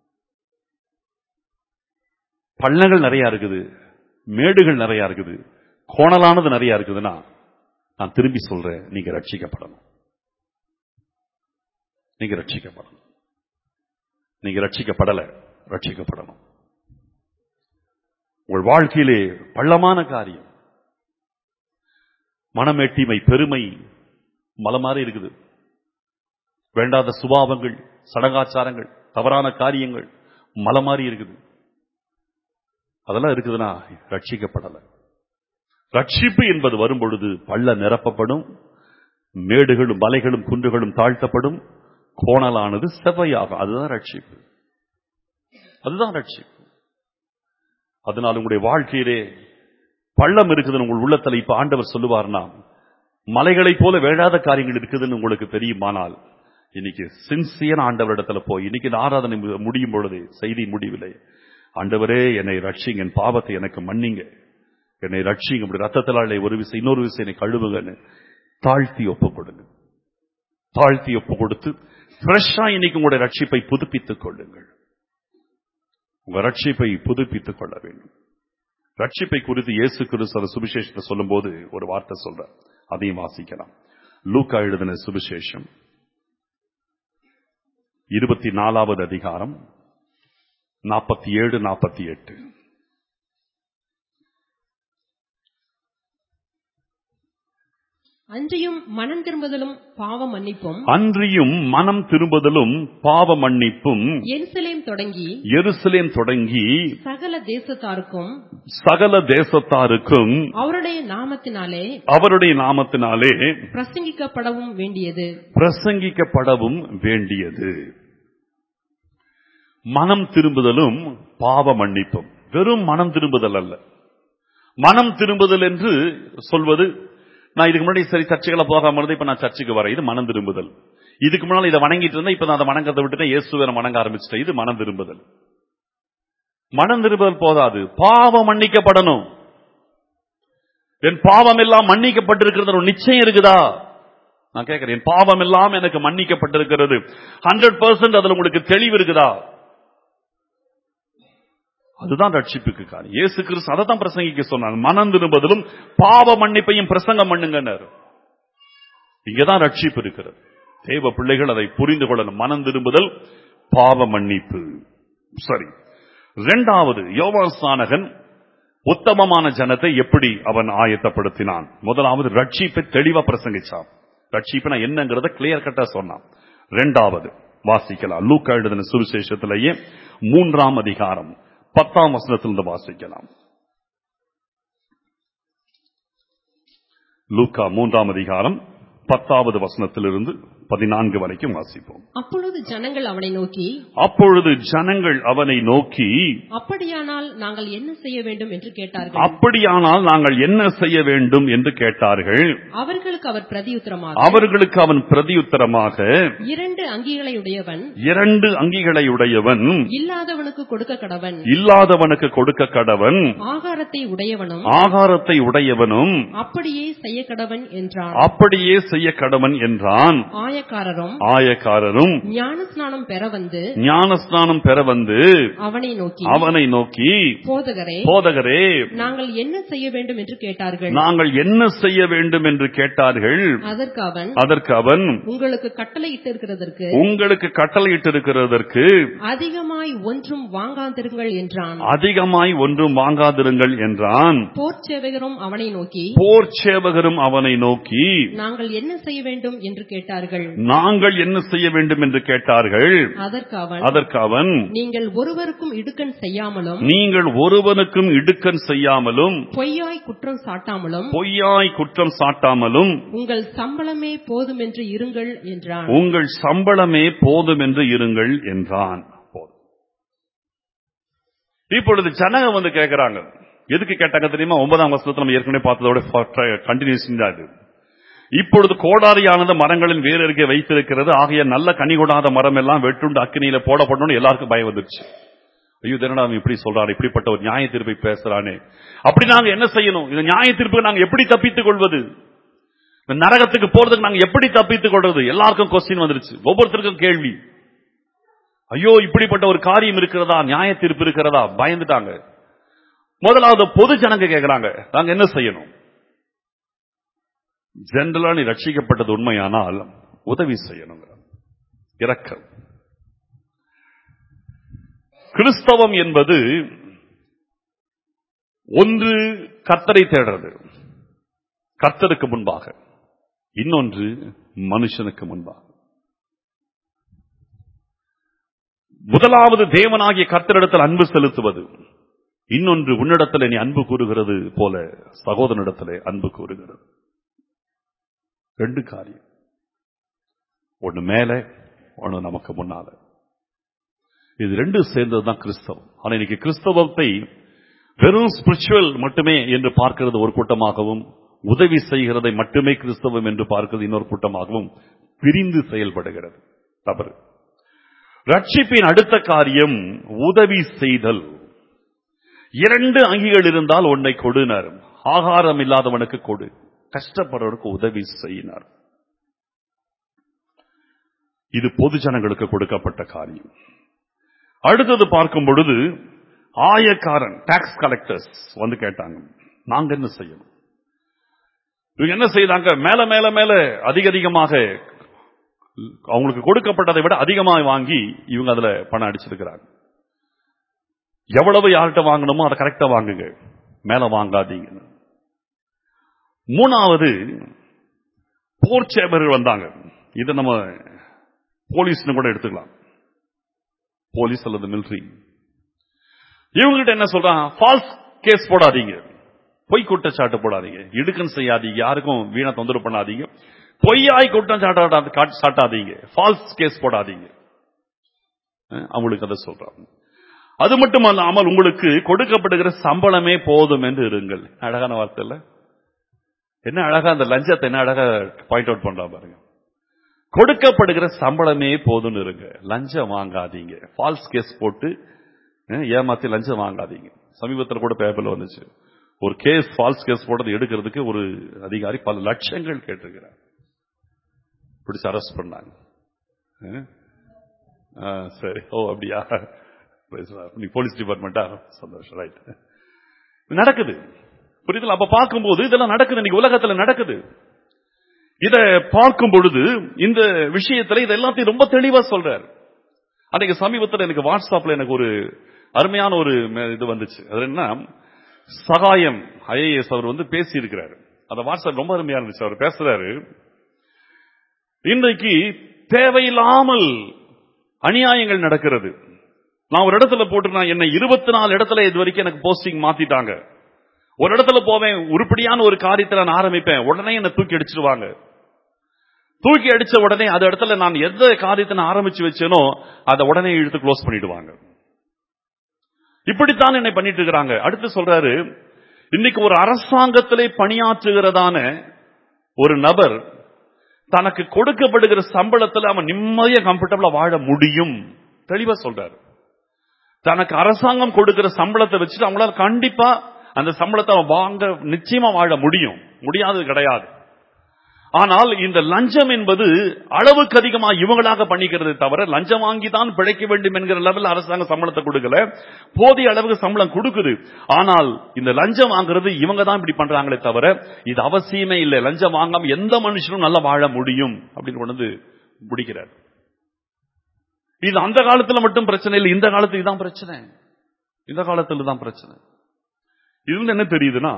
பள்ளங்கள் நிறைய இருக்குது மேடுகள் நிறைய இருக்குது கோணலானது நிறைய இருக்குதுன்னா நான் திரும்பி சொல்றேன் நீங்க ரட்சிக்கப்படணும் நீங்க ரட்சிக்கப்படணும் நீங்க ரட்சிக்கப்படல ரட்சிக்கப்படணும் உங்கள் வாழ்க்கையிலே பள்ளமான காரியம் மனமேட்டிமை பெருமை மலை மாதிரி இருக்குது வேண்டாத சுபாவங்கள் சடங்காச்சாரங்கள் தவறான காரியங்கள் மலை மாதிரி இருக்குது அதெல்லாம் இருக்குதுன்னா ரட்சிக்கப்படலை ரட்சிப்பு என்பது வரும்பொழுது பள்ள நிரப்பப்படும் மேடுகளும் மலைகளும் குன்றுகளும் தாழ்த்தப்படும் கோணலானது செவ்வையாகும் அதுதான் ரட்சிப்பு அதுதான் ரட்சிப்பு அதனால் உங்களுடைய வாழ்க்கையிலே பள்ளம் இருக்குதுன்னு உங்கள் உள்ளத்துல இப்ப ஆண்டவர் சொல்லுவார்னா மலைகளைப் போல வேண்டாத காரியங்கள் இருக்குதுன்னு உங்களுக்கு தெரியுமானால் இன்னைக்கு சின்சியர் ஆண்டவரிடத்துல போய் இன்னைக்கு இந்த ஆராதனை மு- முடியும் பொழுது செய்தி முடிவில்லை ஆண்டவரே என்னை ரட்சிங்க என் பாவத்தை எனக்கு மன்னிங்க என்னை ரட்சிங்க அப்படி ரத்தத்திலாளை ஒரு விசை இன்னொரு விசை என்னை கழுவுங்கன்னு தாழ்த்தி ஒப்பு கொடுங்க தாழ்த்தி ஒப்பு கொடுத்து ஃப்ரெஷ்ஷா இன்னைக்கு உங்களுடைய ரட்சிப்பை புதுப்பித்துக் கொள்ளுங்கள் உங்க ரட்சிப்பை புதுப்பித்துக் கொள்ள வேண்டும் ரட்சிப்பை குறித்து இயேசு கிறிஸ்து சுவிசேஷத்தை சொல்லும்போது ஒரு வார்த்தை சொல்ற அதையும் வாசிக்கலாம் லூக்கா எழுதின சுவிசேஷம் இருபத்தி நாலாவது அதிகாரம் நாற்பத்தி ஏழு நாற்பத்தி எட்டு அன்றியும் மனம் திரும்புதலும் பாவ மன்னிப்பும் அன்றியும் மனம் திரும்புதலும் பாவ மன்னிப்பும் எருசலேம் தொடங்கி எருசலேம் தொடங்கி சகல தேசத்தாருக்கும் சகல தேசத்தாருக்கும் அவருடைய நாமத்தினாலே அவருடைய நாமத்தினாலே பிரசங்கிக்கப்படவும் வேண்டியது பிரசங்கிக்கப்படவும் வேண்டியது மனம் திரும்புதலும் பாவ மன்னிப்பும் வெறும் மனம் திரும்புதல் அல்ல மனம் திரும்புதல் என்று சொல்வது நான் இதுக்கு முன்னாடி சரி சர்ச்சுகளை போகாம இருந்து இப்ப நான் சர்ச்சுக்கு வரேன் இது மனம் திரும்புதல் இதுக்கு முன்னால இதை வணங்கிட்டு இருந்தேன் இப்ப நான் அதை வணங்கத்தை விட்டுட்டேன் இயேசுவை நான் வணங்க ஆரம்பிச்சிட்டேன் இது மனம் திரும்புதல் மனம் திரும்புதல் போதாது பாவம் மன்னிக்கப்படணும் என் பாவம் எல்லாம் மன்னிக்கப்பட்டிருக்கிறது ஒரு நிச்சயம் இருக்குதா நான் கேட்கிறேன் என் பாவம் எல்லாம் எனக்கு மன்னிக்கப்பட்டிருக்கிறது ஹண்ட்ரட் பர்சன்ட் அதுல உங்களுக்கு தெளிவு இருக்குதா அதுதான் ரட்சிப்புக்கு காரணம் இயேசு கிறிஸ்து அதை தான் பிரசங்கிக்க சொன்னாங்க மனம் திரும்புதலும் பாவ மன்னிப்பையும் பிரசங்கம் பண்ணுங்கன்னார் இங்கதான் ரட்சிப்பு இருக்கிறது தேவ பிள்ளைகள் அதை புரிந்து கொள்ளணும் மனம் திரும்புதல் பாவ மன்னிப்பு சரி இரண்டாவது யோவான் ஸ்நானகன் உத்தமமான ஜனத்தை எப்படி அவன் ஆயத்தப்படுத்தினான் முதலாவது ரட்சிப்பை தெளிவா பிரசங்கிச்சான் ரட்சிப்புனா என்னங்கிறத கிளியர் கட்டா சொன்னான் இரண்டாவது வாசிக்கலாம் லூக்கா எழுதின சுவிசேஷத்திலேயே மூன்றாம் அதிகாரம் பத்தாம் வசனத்திலிருந்து வாசிக்கலாம் லூக்கா மூன்றாம் அதிகாரம் பத்தாவது வசனத்திலிருந்து பதினான்கு வரைக்கும் வாசிப்போம் அப்பொழுது ஜனங்கள் அவனை நோக்கி அப்பொழுது ஜனங்கள் அவனை நோக்கி அப்படியானால் நாங்கள் என்ன செய்ய வேண்டும் என்று கேட்டார்கள் அப்படியானால் நாங்கள் என்ன செய்ய வேண்டும் என்று கேட்டார்கள் அவர்களுக்கு அவர் பிரதியுத்தரமாக அவர்களுக்கு அவன் பிரதியுத்தரமாக இரண்டு அங்கிகளை உடையவன் இரண்டு அங்கிகளை உடையவன் இல்லாதவனுக்கு கொடுக்க கடவன் இல்லாதவனுக்கு கொடுக்க கடவன் ஆகாரத்தை உடையவனும் ஆகாரத்தை உடையவனும் அப்படியே செய்ய கடவன் என்றான் அப்படியே செய்ய கடவன் என்றான் ஆயக்காரரும் ஆயக்காரரும் ஞானஸ்நானம் பெற வந்து ஞானஸ்நானம் பெற வந்து அவனை நோக்கி அவனை நோக்கி போதகரே போதகரே நாங்கள் என்ன செய்ய வேண்டும் என்று கேட்டார்கள் நாங்கள் என்ன செய்ய வேண்டும் என்று கேட்டார்கள் அதற்கு அவன் அதற்கு அவன் உங்களுக்கு கட்டளையிட்டு இருக்கிறதற்கு உங்களுக்கு கட்டளையிட்டிருக்கிறதற்கு அதிகமாய் ஒன்றும் வாங்காதிருங்கள் என்றான் அதிகமாய் ஒன்றும் வாங்காதிருங்கள் என்றான் போர்ச்சேவகரும் அவனை நோக்கி போர் சேவகரும் அவனை நோக்கி நாங்கள் என்ன செய்ய வேண்டும் என்று கேட்டார்கள் நாங்கள் என்ன செய்ய வேண்டும் என்று கேட்டார்கள் அதற்கு அவன் அதற்கு அவன் நீங்கள் ஒருவருக்கும் இடுக்கண் செய்யாமலும் நீங்கள் ஒருவனுக்கும் இடுக்கண் செய்யாமலும் பொய்யாய் குற்றம் சாட்டாமலும் பொய்யாய் குற்றம் சாட்டாமலும் உங்கள் சம்பளமே போதும் என்று இருங்கள் என்றான் உங்கள் சம்பளமே போதும் என்று இருங்கள் என்றான் போதும். இப்பொழுது ஜனங்க வந்து கேட்கிறாங்க எதுக்கு கேட்டாங்க தெரியுமா ஒன்பதாம் வருஷத்துல நம்ம ஏற்கனவே பார்த்ததோட கண்டினியூஷன் தான் இது இப்பொழுது கோடாரியானது மரங்களின் வேறு அருகே வைத்திருக்கிறது ஆகிய நல்ல கனி கொடாத மரம் எல்லாம் வெட்டுண்டு அக்கினியில போடப்படணும் எல்லாருக்கும் பயம் வந்துருச்சு ஐயோ தினடா அவன் இப்படி சொல்றான் இப்படிப்பட்ட ஒரு நியாய தீர்ப்பை பேசுறானே அப்படி நாங்க என்ன செய்யணும் இந்த நியாய தீர்ப்புக்கு நாங்க எப்படி தப்பித்துக் கொள்வது இந்த நரகத்துக்கு போறதுக்கு நாங்க எப்படி தப்பித்துக் கொள்வது எல்லாருக்கும் கொஸ்டின் வந்துருச்சு ஒவ்வொருத்தருக்கும் கேள்வி ஐயோ இப்படிப்பட்ட ஒரு காரியம் இருக்கிறதா நியாய தீர்ப்பு இருக்கிறதா பயந்துட்டாங்க முதலாவது பொது ஜனங்க கேக்குறாங்க நாங்க என்ன செய்யணும் ஜெனரலா நீ ரட்சிக்கப்பட்டது உண்மையானால் உதவி செய்யணும் இரக்கம் கிறிஸ்தவம் என்பது ஒன்று கர்த்தரை தேடுறது கர்த்தருக்கு முன்பாக இன்னொன்று மனுஷனுக்கு முன்பாக முதலாவது தேவனாகிய கர்த்தரிடத்தில் அன்பு செலுத்துவது இன்னொன்று உன்னிடத்தில் நீ அன்பு கூறுகிறது போல சகோதரனிடத்திலே அன்பு கூறுகிறது ரெண்டு காரியம் ஒண்ணு மேல ஒண்ணு நமக்கு முன்னால இது ரெண்டும் சேர்ந்ததுதான் கிறிஸ்தவம் ஆனா இன்னைக்கு கிறிஸ்தவத்தை வெறும் ஸ்பிரிச்சுவல் மட்டுமே என்று பார்க்கிறது ஒரு கூட்டமாகவும் உதவி செய்கிறதை மட்டுமே கிறிஸ்தவம் என்று பார்க்கிறது இன்னொரு கூட்டமாகவும் பிரிந்து செயல்படுகிறது தவறு ரட்சிப்பின் அடுத்த காரியம் உதவி செய்தல் இரண்டு அங்கிகள் இருந்தால் ஒன்னை கொடுனர் ஆகாரம் இல்லாதவனுக்கு கொடு கஷ்டப்படுறவனுக்கு உதவி செய்யினார் இது பொது ஜனங்களுக்கு கொடுக்கப்பட்ட காரியம் அடுத்தது பார்க்கும் பொழுது ஆயக்காரன் டாக்ஸ் கலெக்டர்ஸ் வந்து கேட்டாங்க நாங்க என்ன செய்யணும் இவங்க என்ன செய்தாங்க மேல மேல மேல அதிக அதிகமாக அவங்களுக்கு கொடுக்கப்பட்டதை விட அதிகமாக வாங்கி இவங்க அதுல பணம் அடிச்சிருக்கிறாங்க எவ்வளவு யார்கிட்ட வாங்கணுமோ அதை கரெக்டா வாங்குங்க மேல வாங்காதீங்க மூணாவது போர் சேவர்கள் வந்தாங்க இதை நம்ம போலீஸ்னு கூட எடுத்துக்கலாம் போலீஸ் அல்லது மிலிட்ரி இவங்ககிட்ட என்ன சொல்றான் ஃபால்ஸ் கேஸ் போடாதீங்க பொய் குற்றச்சாட்டு போடாதீங்க இடுக்கன் செய்யாதீங்க யாருக்கும் வீணா தொந்தரவு பண்ணாதீங்க பொய்யாய் குற்றம் சாட்டாத காட்டு- சாட்டாதீங்க ஃபால்ஸ் கேஸ் போடாதீங்க அஹ், அவங்களுக்கு அதை சொல்றாங்க அது மட்டுமல்லாமல் உங்களுக்கு கொடுக்கப்படுகிற சம்பளமே போதும் என்று இருங்கள் அழகான வார்த்தை இல்ல என்ன அழகா அந்த லஞ்சத்தை என்ன அழகா பாயிண்ட் அவுட் பண்றா பாருங்க கொடுக்கப்படுகிற சம்பளமே போதும்னு இருங்க லஞ்சம் வாங்காதீங்க ஃபால்ஸ் கேஸ் போட்டு அஹ், ஏமாத்தி லஞ்சம் வாங்காதீங்க சமீபத்தில் கூட பேப்பர்ல வந்துச்சு ஒரு கேஸ் ஃபால்ஸ் கேஸ் போட்டது எடுக்கிறதுக்கு ஒரு அதிகாரி பல லட்சங்கள் கேட்டிருக்கிறார் பிடிச்சு அரெஸ்ட் பண்ணாங்க அஹ்? ஆ, சரி ஓ அப்படியா Praise the Lord. நீ போலீஸ் டிபார்ட்மெண்டா சந்தோஷம் ரைட் நடக்குது புரியுதுல அப்ப பார்க்கும்போது இதெல்லாம் நடக்குது இன்னைக்கு உலகத்துல நடக்குது இத பார்க்கும் பொழுது இந்த விஷயத்துல இது எல்லாத்தையும் ரொம்ப தெளிவா சொல்றார் அன்னைக்கு சமீபத்தில் எனக்கு வாட்ஸ்அப்ல எனக்கு ஒரு அருமையான ஒரு மெ- இது வந்துச்சு அது என்ன சகாயம் ஐஏஎஸ் அவர் வந்து பேசி இருக்கிறாரு அந்த வாட்ஸ்அப் ரொம்ப அருமையா இருந்துச்சு அவர் பேசுறாரு இன்றைக்கு தேவையில்லாமல் அநியாயங்கள் நடக்கிறது நான் ஒரு இடத்துல போட்டு நான் என்ன இருபத்தி நாலு இடத்துல இது வரைக்கும் எனக்கு போஸ்டிங் மாத்திட்டாங்க ஒரு இடத்துல போவேன் உருப்படியான ஒரு காரியத்தை நான் ஆரம்பிப்பேன் உடனே என்ன தூக்கி அடிச்சிருவாங்க தூக்கி அடிச்ச உடனே அந்த இடத்துல நான் எந்த காரியத்தை நான் ஆரம்பிச்சு வச்சேனோ அதை உடனே இழுத்து க்ளோஸ் பண்ணிடுவாங்க இப்படித்தான் என்னை பண்ணிட்டு இருக்கிறாங்க அடுத்து சொல்றாரு இன்னைக்கு ஒரு அரசாங்கத்திலே பணியாற்றுகிறதான ஒரு நபர் தனக்கு கொடுக்கப்படுகிற சம்பளத்துல அவன் நிம்மதியா கம்ஃபர்டபுளா வாழ முடியும் தெளிவா சொல்றாரு தனக்கு அரசாங்கம் கொடுக்கிற சம்பளத்தை வச்சுட்டு அவங்களால கண்டிப்பா அந்த சம்பளத்தை அவன் வாங்க நிச்சயமா வாழ முடியும் முடியாதது கிடையாது ஆனால் இந்த லஞ்சம் என்பது அளவுக்கு அதிகமா இவங்களாக பண்ணிக்கிறது தவிர லஞ்சம் வாங்கி தான் பிழைக்க வேண்டும் என்கிற லெவலில் அரசாங்கம் சம்பளத்தை கொடுக்கல போதிய அளவுக்கு சம்பளம் கொடுக்குது ஆனால் இந்த லஞ்சம் வாங்குறது இவங்க தான் இப்படி பண்றாங்களே தவிர இது அவசியமே இல்லை லஞ்சம் வாங்காம எந்த மனுஷனும் நல்லா வாழ முடியும் அப்படின்னு கொண்டு வந்து முடிக்கிறார் இது அந்த காலத்துல மட்டும் பிரச்சனை இல்லை இந்த காலத்துக்கு இதான் பிரச்சனை இந்த காலத்துல தான் பிரச்சனை இது வந்து என்ன தெரியுதுன்னா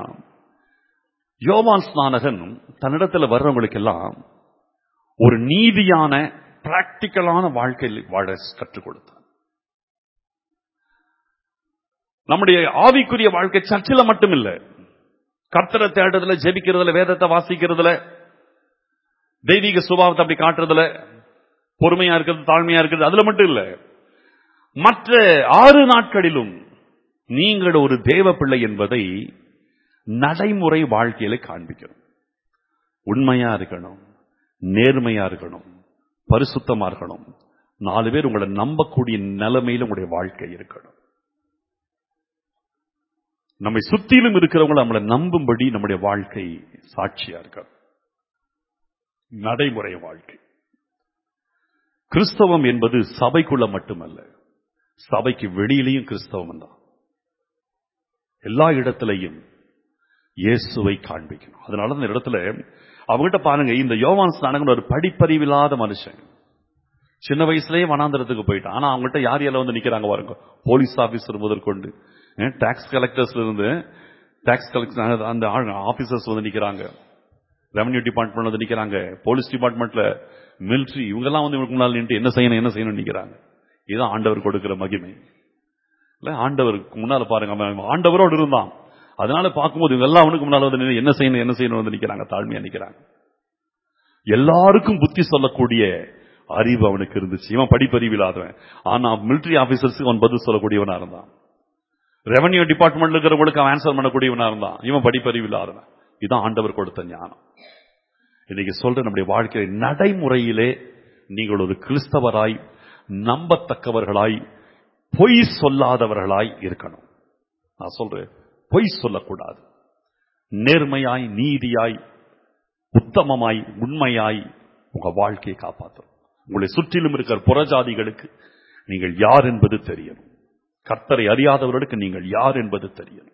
யோவான் ஸ்நானகன் தன்னிடத்துல வர்றவங்களுக்கெல்லாம் ஒரு நீதியான பிராக்டிக்கலான வாழ்க்கையில் வாழ கற்றுக் கொடுத்தார் நம்முடைய ஆவிக்குரிய வாழ்க்கை சர்ச்சில் மட்டும் இல்ல கர்த்தரை தேடுறதுல ஜெபிக்கிறதுல வேதத்தை வாசிக்கிறதுல தெய்வீக சுபாவத்தை அப்படி காட்டுறதுல பொறுமையா இருக்கிறது தாழ்மையா இருக்கிறது அதுல மட்டும் இல்ல மற்ற ஆறு நாட்களிலும் நீங்கள் ஒரு தேவ பிள்ளை என்பதை நடைமுறை வாழ்க்கையில காண்பிக்கணும் உண்மையா இருக்கணும் நேர்மையா இருக்கணும் பரிசுத்தமா இருக்கணும் நாலு பேர் உங்களை நம்பக்கூடிய நிலைமையில உங்களுடைய வாழ்க்கை இருக்கணும் நம்மை சுத்திலும் இருக்கிறவங்களை நம்மளை நம்பும்படி நம்முடைய வாழ்க்கை சாட்சியா இருக்கணும் நடைமுறை வாழ்க்கை கிறிஸ்தவம் என்பது சபைக்குள்ள மட்டுமல்ல சபைக்கு வெளியிலையும் கிறிஸ்தவம் தான் எல்லா இடத்திலையும் இயேசுவை காண்பிக்கணும் அதனால இந்த இடத்துல அவங்ககிட்ட பாருங்க இந்த யோவான் ஸ்நானகன் ஒரு படிப்பறிவில்லாத மனுஷன் சின்ன வயசுலயே வனாந்திரத்துக்கு போயிட்டான் ஆனா அவங்ககிட்ட யார் யாரெல்லாம் வந்து நிக்கிறாங்க பாருங்க போலீஸ் ஆபீசர் முதற்கொண்டு டாக்ஸ் கலெக்டர்ஸ்ல இருந்து டாக்ஸ் கலெக்டர் அந்த ஆபீசர்ஸ் வந்து நிக்கிறாங்க ரெவன்யூ டிபார்ட்மெண்ட் வந்து நிக்கிறாங்க போலீஸ் டிபார்ட்மெண்ட்ல மிலிட்ரி இவங்கெல்லாம் வந்து இவங்களுக்கு முன்னால் நின்று என்ன செய்யணும் என்ன செய்யணும் நிக்கிறாங்க இதுதான் ஆண்டவர் கொடுக்கிற மகிமை இல்ல ஆண்டவருக்கு முன்னால பாருங்க அவன் ஆண்டவரோடு இருந்தான் அதனால பார்க்கும்போது இவங்க எல்லாம் அவனுக்கு முன்னால வந்து நின்னு என்ன செய்யணும் என்ன செய்யணும் வந்து நிக்கிறாங்க தாழ்மையா நிக்கிறாங்க எல்லாருக்கும் புத்தி சொல்லக்கூடிய அறிவு அவனுக்கு இருந்துச்சு இவன் படிப்பறிவு இல்லாதவன் ஆனா மிலிட்டரி ஆபீசர்ஸுக்கு அவன் பதில் சொல்லக்கூடியவனா இருந்தான் ரெவன்யூ டிபார்ட்மெண்ட்ல இருக்கிறவங்களுக்கு அவன் ஆன்சர் பண்ணக்கூடியவனா இருந்தான் இவன் படிப்பறிவு இல்லாதவன் இதான் ஆண்டவர் கொடுத்த ஞானம் இன்னைக்கு சொல்ற நம்முடைய வாழ்க்கை நடைமுறையிலே நீங்கள் ஒரு கிறிஸ்தவராய் நம்பத்தக்கவர்களாய் பொய் சொல்லாதவர்களாய் இருக்கணும் நான் சொல்றேன் பொய் சொல்லக்கூடாது நேர்மையாய் நீதியாய் உத்தமமாய் உண்மையாய் உங்க வாழ்க்கையை காப்பாற்றும் உங்களை சுற்றிலும் இருக்கிற புறஜாதிகளுக்கு நீங்கள் யார் என்பது தெரியணும் கர்த்தரை அறியாதவர்களுக்கு நீங்கள் யார் என்பது தெரியணும்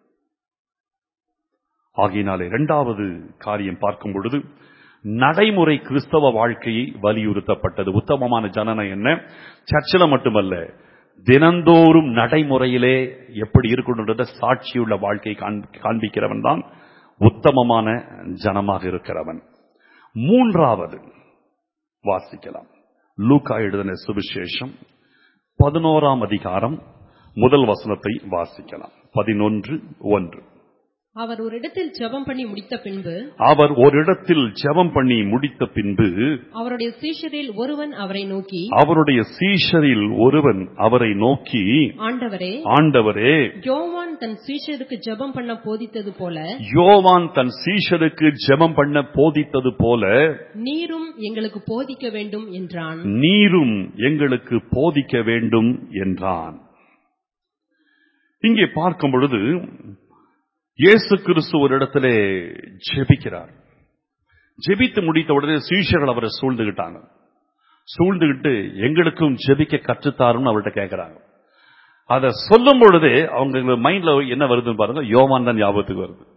ஆகையினாலே இரண்டாவது காரியம் பார்க்கும் பொழுது நடைமுறை கிறிஸ்தவ வாழ்க்கையை வலியுறுத்தப்பட்டது உத்தமமான ஜனனம் என்ன சர்ச்சில் மட்டுமல்ல தினந்தோறும் நடைமுறையிலே எப்படி இருக்கணுன்றத சாட்சியுள்ள வாழ்க்கை காண்பிக்கிறவன் தான் உத்தமமான ஜனமாக இருக்கிறவன் மூன்றாவது வாசிக்கலாம் லூக்கா எழுதின சுவிசேஷம் பதினோராம் அதிகாரம் முதல் வசனத்தை வாசிக்கலாம் பதினொன்று ஒன்று அவர் ஒரு இடத்தில் ஜெபம் பண்ணி முடித்த பின்பு அவர் ஒரு இடத்தில் ஜெபம் பண்ணி முடித்த பின்பு அவருடைய சீஷரில் ஒருவன் அவரை நோக்கி அவருடைய சீஷரில் ஒருவன் அவரை நோக்கி ஆண்டவரே ஆண்டவரே யோவான் தன் சீஷருக்கு ஜெபம் பண்ண போதித்தது போல யோவான் தன் சீஷருக்கு ஜெபம் பண்ண போதித்தது போல நீரும் எங்களுக்கு போதிக்க வேண்டும் என்றான் நீரும் எங்களுக்கு போதிக்க வேண்டும் என்றான் இங்கே பார்க்கும் பொழுது இயேசு கிறிஸ்து ஒரு இடத்திலே ஜெபிக்கிறார் ஜெபித்து முடித்த உடனே சீஷர்கள் அவரை சூழ்ந்துகிட்டாங்க சூழ்ந்துகிட்டு எங்களுக்கும் ஜெபிக்க கற்றுத்தாருன்னு அவர்கிட்ட கேட்கிறாங்க அதை சொல்லும் பொழுதே அவங்க மைண்ட்ல என்ன வருதுன்னு பாருங்க யோவான் தான் ஞாபகத்துக்கு வருது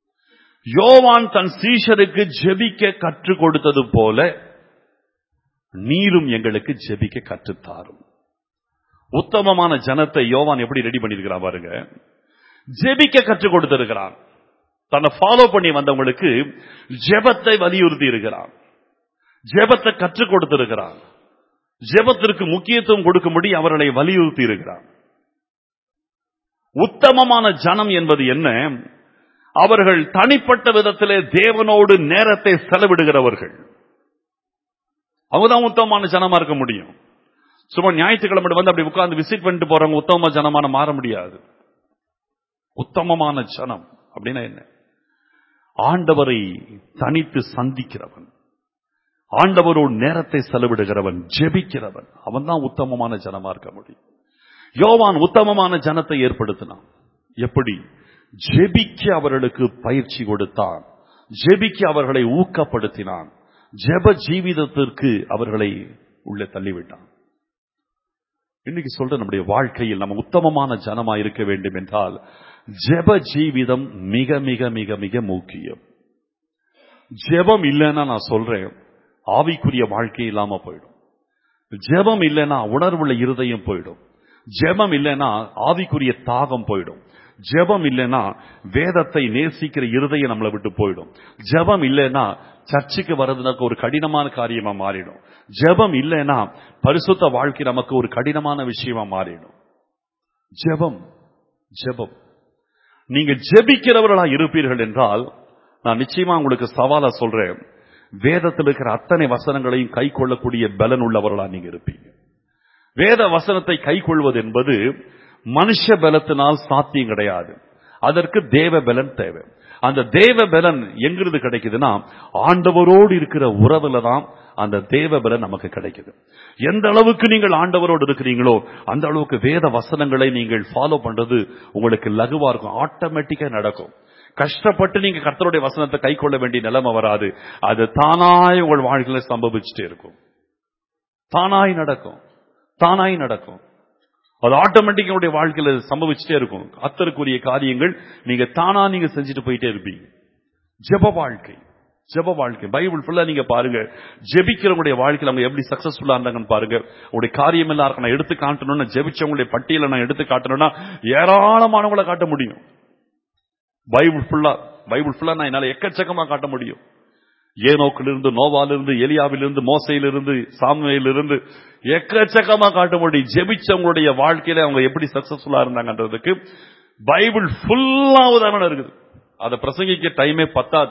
யோவான் தன் சீஷருக்கு ஜெபிக்க கற்றுக் கொடுத்தது போல நீரும் எங்களுக்கு ஜெபிக்க கற்றுத்தாரும் உத்தமமான ஜனத்தை யோவான் எப்படி ரெடி பண்ணிருக்கிறான் பாருங்க ஜெபிக்க கற்றுக் கொடுத்திருக்கிறான் தன்னை ஃபாலோ பண்ணி வந்தவங்களுக்கு ஜெபத்தை வலியுறுத்தி இருக்கிறான் ஜெபத்தை கற்றுக் கொடுத்திருக்கிறான் ஜெபத்திற்கு முக்கியத்துவம் கொடுக்கும்படி அவர்களை வலியுறுத்தி இருக்கிறான் உத்தமமான ஜனம் என்பது என்ன அவர்கள் தனிப்பட்ட விதத்திலே தேவனோடு நேரத்தை செலவிடுகிறவர்கள் அவங்கதான் உத்தமமான ஜனமா இருக்க முடியும் சும்மா ஞாயிற்றுக்கிழமை வந்து அப்படி உட்கார்ந்து விசிட் பண்ணிட்டு போறவங்க உத்தம ஜனமான மாற முடியாது உத்தமமான ஜனம் அப்படின்னா என்ன ஆண்டவரை தனித்து சந்திக்கிறவன் ஆண்டவரோடு நேரத்தை செலவிடுகிறவன் ஜெபிக்கிறவன் அவன் தான் உத்தமமான ஜனமா இருக்க முடியும் யோவான் உத்தமமான ஜனத்தை ஏற்படுத்தினான் எப்படி ஜெபிக்க அவர்களுக்கு பயிற்சி கொடுத்தான் ஜெபிக்க அவர்களை ஊக்கப்படுத்தினான் ஜெப ஜீவிதத்திற்கு அவர்களை உள்ளே தள்ளிவிட்டான் இன்னைக்கு சொல்ற நம்முடைய வாழ்க்கையில் நம்ம உத்தமமான ஜனமா இருக்க வேண்டும் என்றால் ஜெப ஜீவிதம் மிக மிக மிக மிக முக்கியம் ஜெபம் இல்லைன்னா நான் சொல்றேன் ஆவிக்குரிய வாழ்க்கை இல்லாம போயிடும் ஜெபம் இல்லைன்னா உணர்வுள்ள இருதயம் போயிடும் ஜெபம் இல்லைன்னா ஆவிக்குரிய தாகம் போயிடும் ஜெபம் இல்லைன்னா வேதத்தை நேசிக்கிற இருதயம் நம்மளை விட்டு போயிடும் ஜெபம் இல்லைன்னா சர்ச்சுக்கு வர்றதுக்கு ஒரு கடினமான காரியமா மாறிடும் ஜெபம் இல்லைன்னா பரிசுத்த வாழ்க்கை நமக்கு ஒரு கடினமான விஷயமா மாறிடும் ஜெபம் ஜெபம் நீங்க ஜெபிக்கிறவர்களா இருப்பீர்கள் என்றால் நான் நிச்சயமா உங்களுக்கு சவாலா சொல்றேன் வேதத்தில் இருக்கிற அத்தனை வசனங்களையும் கை கொள்ளக்கூடிய பலன் உள்ளவர்களா நீங்க இருப்பீங்க வேத வசனத்தை கை கொள்வது என்பது மனுஷ பலத்தினால் சாத்தியம் கிடையாது அதற்கு தேவ பலன் தேவை அந்த தேவ பலன் எங்கிருந்து கிடைக்குதுன்னா ஆண்டவரோடு இருக்கிற உறவுல தான் அந்த தேவ பலன் நமக்கு கிடைக்குது எந்த அளவுக்கு நீங்கள் ஆண்டவரோடு இருக்கிறீங்களோ அந்த அளவுக்கு வேத வசனங்களை நீங்கள் ஃபாலோ பண்றது உங்களுக்கு லகுவா இருக்கும் ஆட்டோமேட்டிக்கா நடக்கும் கஷ்டப்பட்டு நீங்க கர்த்தருடைய வசனத்தை கை கொள்ள வேண்டிய நிலைமை வராது அது தானாய் உங்கள் வாழ்க்கையில சம்பவிச்சுட்டே இருக்கும் தானாய் நடக்கும் தானாய் நடக்கும் அது ஆட்டோமேட்டிக் உங்களுடைய வாழ்க்கையில சம்பவிச்சுட்டே இருக்கும் கத்தருக்குரிய காரியங்கள் நீங்க தானா நீங்க செஞ்சுட்டு போயிட்டே இருப்பீங்க ஜெப வாழ்க்கை ஜெப வாழ்க்கை பைபிள் ஃபுல்லா நீங்க பாருங்க ஜெபிக்கிறவங்களுடைய வாழ்க்கையில அவங்க எப்படி சக்சஸ்ஃபுல்லா இருந்தாங்கன்னு பாருங்க உங்களுடைய காரியம் எல்லாம் இருக்கு நான் எடுத்து காட்டணும்னா ஜெபிச்சவங்களுடைய பட்டியலை நான் எடுத்து காட்டணும்னா ஏராளமானவங்களை காட்ட முடியும் பைபிள் ஃபுல்லா பைபிள் ஃபுல்லா நான் என்னால எக்கச்சக்கமா காட்ட முடியும் ஏனோக்கிலிருந்து நோவாலிருந்து எலியாவிலிருந்து மோசையிலிருந்து சாமுவேலிருந்து எக்கச்சக்கமா காட்டும்படி ஜெபிச்சவங்களுடைய வாழ்க்கையில அவங்க எப்படி சக்சஸ்ஃபுல்லா இருந்தாங்கன்றதுக்கு பைபிள் ஃபுல்லா உதாரணம் இருக்குது அதை பிரசங்கிக்க டைமே பத்தாது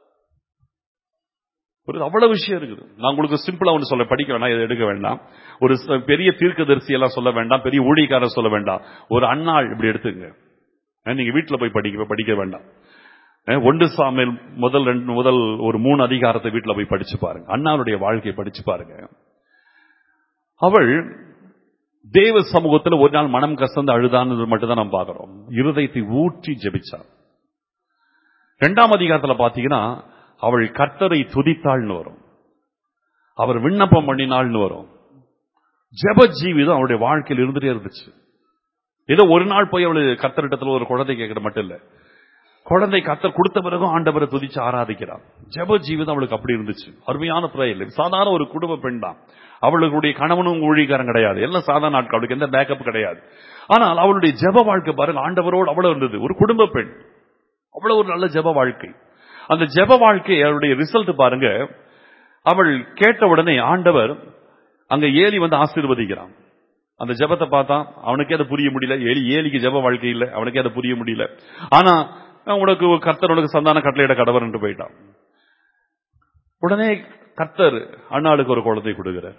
ஒரு அவ்வளவு விஷயம் இருக்குது நான் உங்களுக்கு சிம்பிளா ஒன்று சொல்ல படிக்க வேண்டாம் இதை எடுக்க வேண்டாம் ஒரு ச- பெரிய தீர்க்கதரிசி எல்லாம் சொல்ல வேண்டாம் பெரிய ஊழியக்காரர் சொல்ல வேண்டாம் ஒரு அன்னாள் இப்படி எடுத்துங்க அஹ் நீங்க வீட்டுல போய் படிக்க படிக்க வேண்டாம் அஹ் ஒன்று சாமியல் முதல் ரெண்டு முதல் ஒரு மூணு அதிகாரத்தை வீட்டுல போய் படிச்சு பாருங்க அண்ணாளுடைய வாழ்க்கையை படிச்சு பாருங்க அவள் தேவ சமூகத்துல ஒரு நாள் மனம் கசந்து அழுதான்னு மட்டும் தான் நம்ம பார்க்கிறோம் இருதயத்தை ஊற்றி ஜெபிச்சார் இரண்டாம் அதிகாரத்துல பாத்தீங்கன்னா அவள் கர்த்தரை துதித்தாள்னு வரும் அவர் விண்ணப்பம் பண்ணினாள்னு வரும் ஜெப ஜீவிதம் அவளுடைய வாழ்க்கையில் இருந்துட்டே இருந்துச்சு ஏதோ ஒரு நாள் போய் அவளு கர்த்தரிடத்துல ஒரு குழந்தை கேட்கிற மட்டும் இல்ல குழந்தை கர்த்தர் கொடுத்த பிறகும் ஆண்டவரை துதிச்சு ஆராதிக்கிறான் ஜெப ஜீவிதம் அவளுக்கு அப்படி இருந்துச்சு அருமையான பிரயல் சாதாரண ஒரு குடும்ப பெண் தான் அவளுடைய கணவனும் ஊழிகாரம் கிடையாது எல்லாம் சாதாரண நாட்கள் அவளுக்கு எந்த பேக்கப் கிடையாது ஆனால் அவளுடைய ஜெப வாழ்க்கை பாருங்க ஆண்டவரோடு அவ்வளவு இருந்தது ஒரு குடும்ப பெண் அவ்வளவு ஒரு நல்ல ஜெப வாழ்க்கை அந்த ஜெப வாழ்க்கை அவளுடைய ரிசல்ட் பாருங்க அவள் கேட்ட உடனே ஆண்டவர் அங்க ஏலி வந்து ஆசீர்வதிக்கிறான் அந்த ஜெபத்தை பார்த்தான் அவனுக்கே அதை புரிய முடியல ஏலி ஏலிக்கு ஜெப வாழ்க்கை இல்ல அவனுக்கே அதை புரிய முடியல ஆனா உனக்கு கர்த்தர் உனக்கு சந்தான கட்டளையிட கடவர் என்று போயிட்டான் உடனே கர்த்தர் அண்ணாளுக்கு ஒரு குழந்தை கொடுக்கிறார்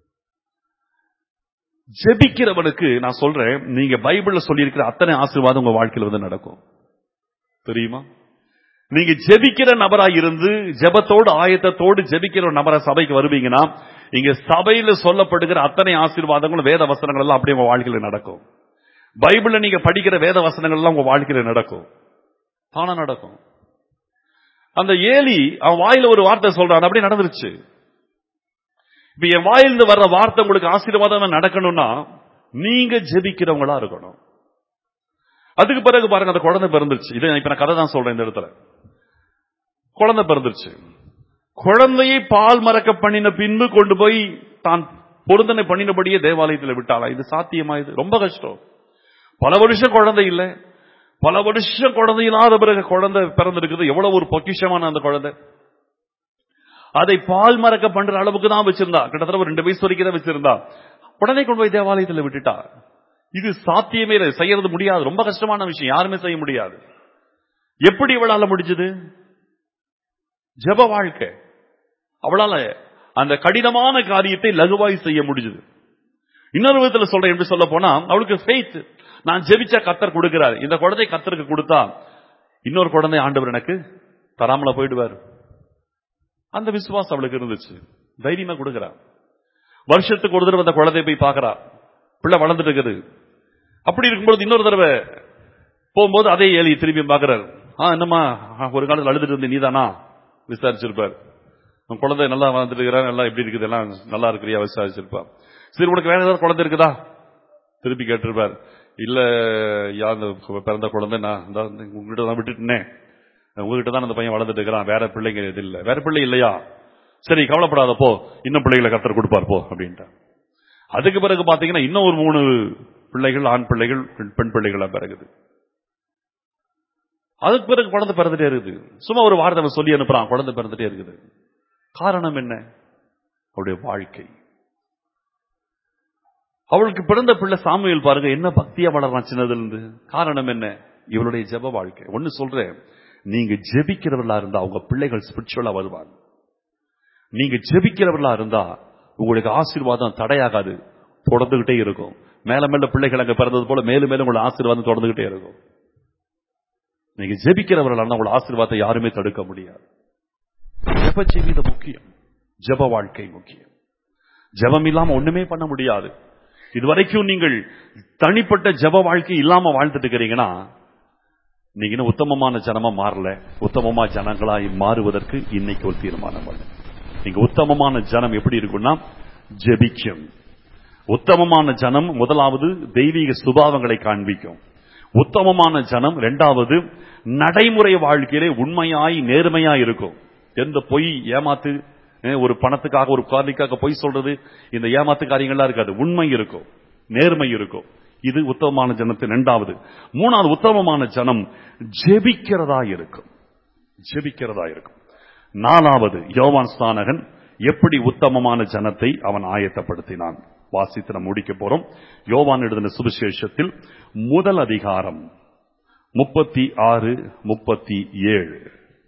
ஜெபிக்கிறவனுக்கு நான் சொல்றேன் நீங்க பைபிள்ல சொல்லியிருக்கிற அத்தனை ஆசீர்வாதம் உங்க வாழ்க்கையில வந்து நடக்கும் தெரியுமா நீங்க ஜெபிக்கிற நபராய் இருந்து ஜெபத்தோடு ஆயத்தத்தோடு ஜெபிக்கிற ஒரு நபரா சபைக்கு வருவீங்கன்னா இங்க சபையில சொல்லப்படுகிற அத்தனை ஆசீர்வாதங்களும் வேத வசனங்கள் எல்லாம் அப்படியே உங்க வாழ்க்கையில நடக்கும் பைபிள்ல நீங்க படிக்கிற வேத வசனங்கள் எல்லாம் உங்க வாழ்க்கையில நடக்கும் தானா நடக்கும் அந்த ஏலி அவன் வாயில ஒரு வார்த்தை சொல்றான் அது அப்படியே நடந்துருச்சு இப்ப என் வாயிலிருந்து வர்ற வார்த்தை உங்களுக்கு ஆசீர்வாதம் நடக்கணும்னா நீங்க ஜெபிக்கிறவங்களா இருக்கணும் அதுக்கு பிறகு பாருங்க அந்த குழந்தை பிறந்துருச்சு இதை இப்ப நான் கதை தான் சொல்றேன் இந்த இடத்துல குழந்தை பிறந்துருச்சு குழந்தையை பால் மறக்க பண்ணின பின்பு கொண்டு போய் தான் பொருந்தனை பண்ணினபடியே தேவாலயத்தில் விட்டாளா இது சாத்தியமா இது ரொம்ப கஷ்டம் பல வருஷம் குழந்தை இல்ல பல வருஷம் குழந்தை இல்லாத பிறகு குழந்தை பிறந்திருக்குது எவ்வளவு ஒரு பொக்கிஷமான அந்த குழந்தை அதை பால் மறக்க பண்ற அளவுக்கு தான் வச்சிருந்தா கிட்டத்தட்ட ஒரு ரெண்டு வயசு வரைக்கும் தான் வச்சிருந்தா உடனே கொண்டு போய் தேவாலயத்தில் விட்டுட்டா இது சாத்தியமே இல்லை செய்யறது முடியாது ரொம்ப கஷ்டமான விஷயம் யாருமே செய்ய முடியாது எப்படி இவளால முடிஞ்சது ஜெப வாழ்க்கை அவளால அந்த கடினமான காரியத்தை லகுவாய் செய்ய முடிஞ்சது இன்னொரு விதத்துல சொல்றேன் எப்படி சொல்ல போனா அவளுக்கு ஃபெய்த் நான் ஜெபிச்சா கத்தர் கொடுக்கிறார் இந்த குழந்தை கத்தருக்கு கொடுத்தா இன்னொரு குழந்தை ஆண்டவர் எனக்கு தராமல போயிடுவார் அந்த விசுவாசம் அவளுக்கு இருந்துச்சு தைரியமா கொடுக்கிறார் வருஷத்துக்கு ஒரு தடவை அந்த குழந்தைய போய் பார்க்கறா பிள்ளை வளர்ந்துட்டு இருக்குது அப்படி இருக்கும்போது இன்னொரு தடவை போகும்போது அதே ஏலி திரும்பி பார்க்கறாரு ஆ என்னம்மா ஆ, ஒரு காலத்தில் அழுதுட்டு இருந்து நீதானா விசாரிச்சிருப்பார் உன் குழந்தை நல்லா வளர்ந்துட்டு இருக்கிறா நல்லா எப்படி இருக்குது எல்லாம் நல்லா இருக்கிறியா விசாரிச்சிருப்பா சரி உனக்கு வேற ஏதாவது குழந்தை இருக்குதா திருப்பி கேட்டிருப்பார் இல்ல யா இந்த பிறந்த குழந்தை நான் இந்த உங்ககிட்ட தான் விட்டுட்டேனே உங்ககிட்ட தான் அந்த பையன் வளர்ந்துட்டு இருக்கிறான் வேற பிள்ளைங்க இது இல்ல வேற பிள்ளை இல்லையா சரி கவலைப்படாத போ இன்னும் பிள்ளைகளை கத்தர் கொடுப்பார் போ அப்படின்ட்டார் அதுக்கு பிறகு பாத்தீங்கன்னா இன்னும் ஒரு மூணு பிள்ளைகள் ஆண் பிள்ளைகள் பெண் பெண் பிள்ளைகளா பிறகுது அதுக்கு பிறகு குழந்தை பிறந்துட்டே இருக்குது சும்மா ஒரு வார்த்தை அவன் சொல்லி அனுப்புறான் குழந்தை பிறந்துட்டே இருக்குது காரணம் என்ன அவருடைய வாழ்க்கை அவளுக்கு பிறந்த பிள்ளை சாமுவேல் பாருங்க என்ன பக்தியா வளர்றான் சின்னதுல இருந்து காரணம் என்ன இவளுடைய ஜெப வாழ்க்கை ஒன்னு சொல்றேன் நீங்க ஜெபிக்கிறவர்களா இருந்தா உங்க பிள்ளைகள் ஸ்பிரிச்சுவலா வருவாங்க நீங்க ஜெபிக்கிறவர்களா இருந்தா உங்களுக்கு ஆசீர்வாதம் தடையாகாது தொடர்ந்துகிட்டே இருக்கும் மேல மேல பிள்ளைகள் அங்க பிறந்தது போல மேலும் மேலும் உங்களை ஆசீர்வாதம் தொடர்ந்துகிட்டே இருக்கும் நீங்க ஜெபிக்கிறவர்களா இருந்தா உங்களை ஆசீர்வாதத்தை யாருமே தடுக்க முடியாது ஜெப ஜீவிதம் முக்கியம் ஜெப வாழ்க்கை முக்கியம் ஜெபம் இல்லாம ஒண்ணுமே பண்ண முடியாது இதுவரைக்கும் நீங்கள் தனிப்பட்ட ஜெப வாழ்க்கை இல்லாம வாழ்ந்துட்டு இருக்கிறீங்கன்னா நீங்க இன்னும் உத்தமமான ஜனமா மாறல உத்தமமா ஜனங்களாய் மாறுவதற்கு இன்னைக்கு ஒரு தீர்மானம் பண்ணு நீங்க உத்தமமான ஜனம் எப்படி இருக்கும்னா ஜெபிக்கும் உத்தமமான ஜனம் முதலாவது தெய்வீக சுபாவங்களை காண்பிக்கும் உத்தமமான ஜனம் இரண்டாவது நடைமுறை வாழ்க்கையிலே உண்மையாய் நேர்மையாய் இருக்கும் எந்த பொய் ஏமாத்து அஹ், ஒரு பணத்துக்காக ஒரு காரணிக்காக பொய் சொல்றது இந்த ஏமாத்து காரியங்கள்லாம் இருக்காது உண்மை இருக்கும் நேர்மை இருக்கும் இது உத்தமமான ஜனத்தின் இரண்டாவது மூணாவது உத்தமமான ஜனம் ஜெபிக்கிறதா இருக்கும் ஜெபிக்கிறதா இருக்கும் நாலாவது யோவான் ஸ்நானகன் எப்படி உத்தமமான ஜனத்தை அவன் ஆயத்தப்படுத்தினான் வாசித்து நம்ம முடிக்க போறோம் யோவான் எழுதின சுவிசேஷத்தில் முதல் அதிகாரம் முப்பத்தி ஆறு முப்பத்தி ஏழு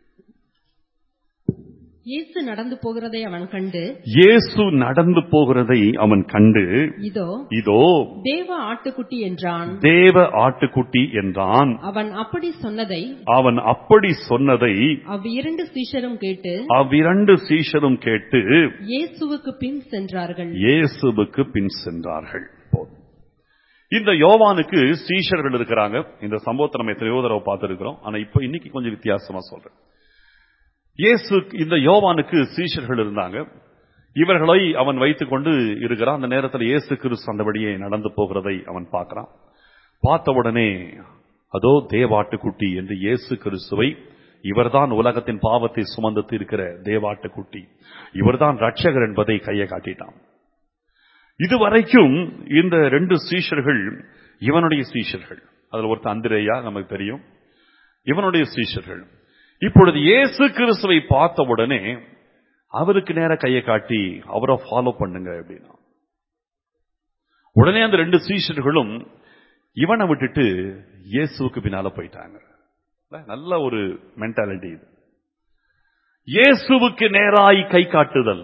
இயேசு நடந்து போகிறதை அவன் கண்டு இயேசு நடந்து போகிறதை அவன் கண்டு இதோ இதோ தேவ ஆட்டுக்குட்டி என்றான் தேவ ஆட்டுக்குட்டி என்றான் அவன் அப்படி சொன்னதை அவன் அப்படி சொன்னதை அவ்விரண்டு சீஷரும் கேட்டு அவ்விரண்டு சீஷரும் கேட்டு இயேசுவுக்கு பின் சென்றார்கள் இயேசுவுக்கு பின் சென்றார்கள் போதும். இந்த யோவானுக்கு சீஷர்கள் இருக்கிறாங்க இந்த சம்பவத்தை நம்ம எத்தனையோ தடவை பார்த்திருக்கிறோம் ஆனா இப்ப இன்னைக்கு கொஞ்சம் வித்தியாசமா சொல்றேன் இயேசு இந்த யோவானுக்கு சீஷர்கள் இருந்தாங்க இவர்களை அவன் வைத்துக் கொண்டு இருக்கிறான் அந்த நேரத்தில் இயேசு கிறிஸ்து அந்தபடியே நடந்து போகிறதை அவன் பார்க்கிறான் பார்த்த உடனே அதோ தேவாட்டுக்குட்டி என்று இயேசு கிறிஸ்துவை இவர்தான் உலகத்தின் பாவத்தை சுமந்து தீர்க்கிற தேவாட்டுக்குட்டி இவர்தான் ரட்சகர் என்பதை கையை காட்டிட்டான் இதுவரைக்கும் இந்த ரெண்டு சீஷர்கள் இவனுடைய சீஷர்கள் அதுல ஒருத்தர் அந்திரேயா நமக்கு தெரியும் இவனுடைய சீஷர்கள் இப்பொழுது இயேசு கிறிஸ்துவை பார்த்த உடனே அவருக்கு நேர கையை காட்டி அவரை ஃபாலோ பண்ணுங்க அப்படின்னா உடனே அந்த ரெண்டு சீஷர்களும் இவனை விட்டுட்டு இயேசுவுக்கு பின்னால போயிட்டாங்க இல்ல, நல்ல ஒரு மென்டாலிட்டி இது இயேசுவுக்கு நேராய் கை காட்டுதல்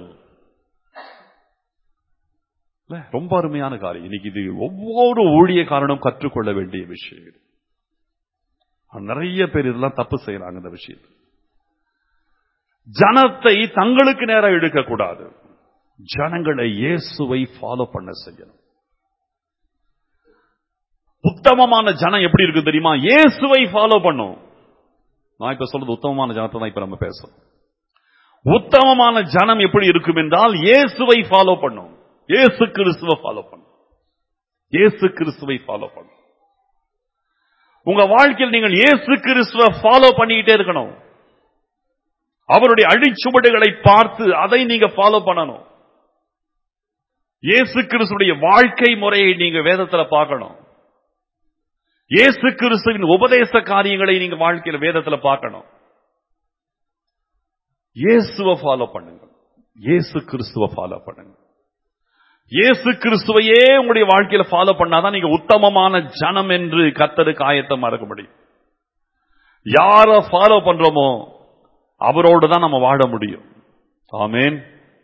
இல்ல, ரொம்ப அருமையான காரியம் இன்னைக்கு இது ஒவ்வொரு ஊழியக்காரனும் கற்றுக்கொள்ள வேண்டிய விஷயம் இது. ஆனா, நிறைய பேர் இதெல்லாம் தப்பு செய்யறாங்க இந்த விஷயத்தில் ஜனத்தை தங்களுக்கு நேரம் எடுக்க கூடாது ஜனங்களை இயேசுவை ஃபாலோ பண்ண செய்யணும் உத்தமமான ஜனம் எப்படி இருக்கு தெரியுமா இயேசுவை ஃபாலோ பண்ணும் நான் இப்ப சொல்றது உத்தமமான ஜனத்தை தான் இப்ப நம்ம பேசுறோம் உத்தமமான ஜனம் எப்படி இருக்கும் என்றால் இயேசுவை ஃபாலோ பண்ணும் இயேசு கிறிஸ்துவை ஃபாலோ பண்ணும் இயேசு கிறிஸ்துவை ஃபாலோ பண்ணும் உங்க வாழ்க்கையில் நீங்கள் இயேசு கிறிஸ்துவை ஃபாலோ பண்ணிக்கிட்டே இருக்கணும் அவருடைய அடிச்சுவடுகளை பார்த்து அதை நீங்க ஃபாலோ பண்ணணும் இயேசு கிறிஸ்துடைய வாழ்க்கை முறையை நீங்க வேதத்துல பார்க்கணும் இயேசு கிறிஸ்துவின் உபதேச காரியங்களை நீங்க வாழ்க்கையில வேதத்துல பார்க்கணும் இயேசுவை ஃபாலோ பண்ணுங்க இயேசு கிறிஸ்துவை ஃபாலோ பண்ணுங்க இயேசு கிறிஸ்துவையே உங்களுடைய வாழ்க்கையில ஃபாலோ பண்ணாதான் நீங்க உத்தமமான ஜனம் என்று கத்தருக்கு ஆயத்தமா இருக்க முடியும் யார ஃபாலோ பண்றோமோ அவரோடு தான் நம்ம வாழ முடியும் ஆமேன்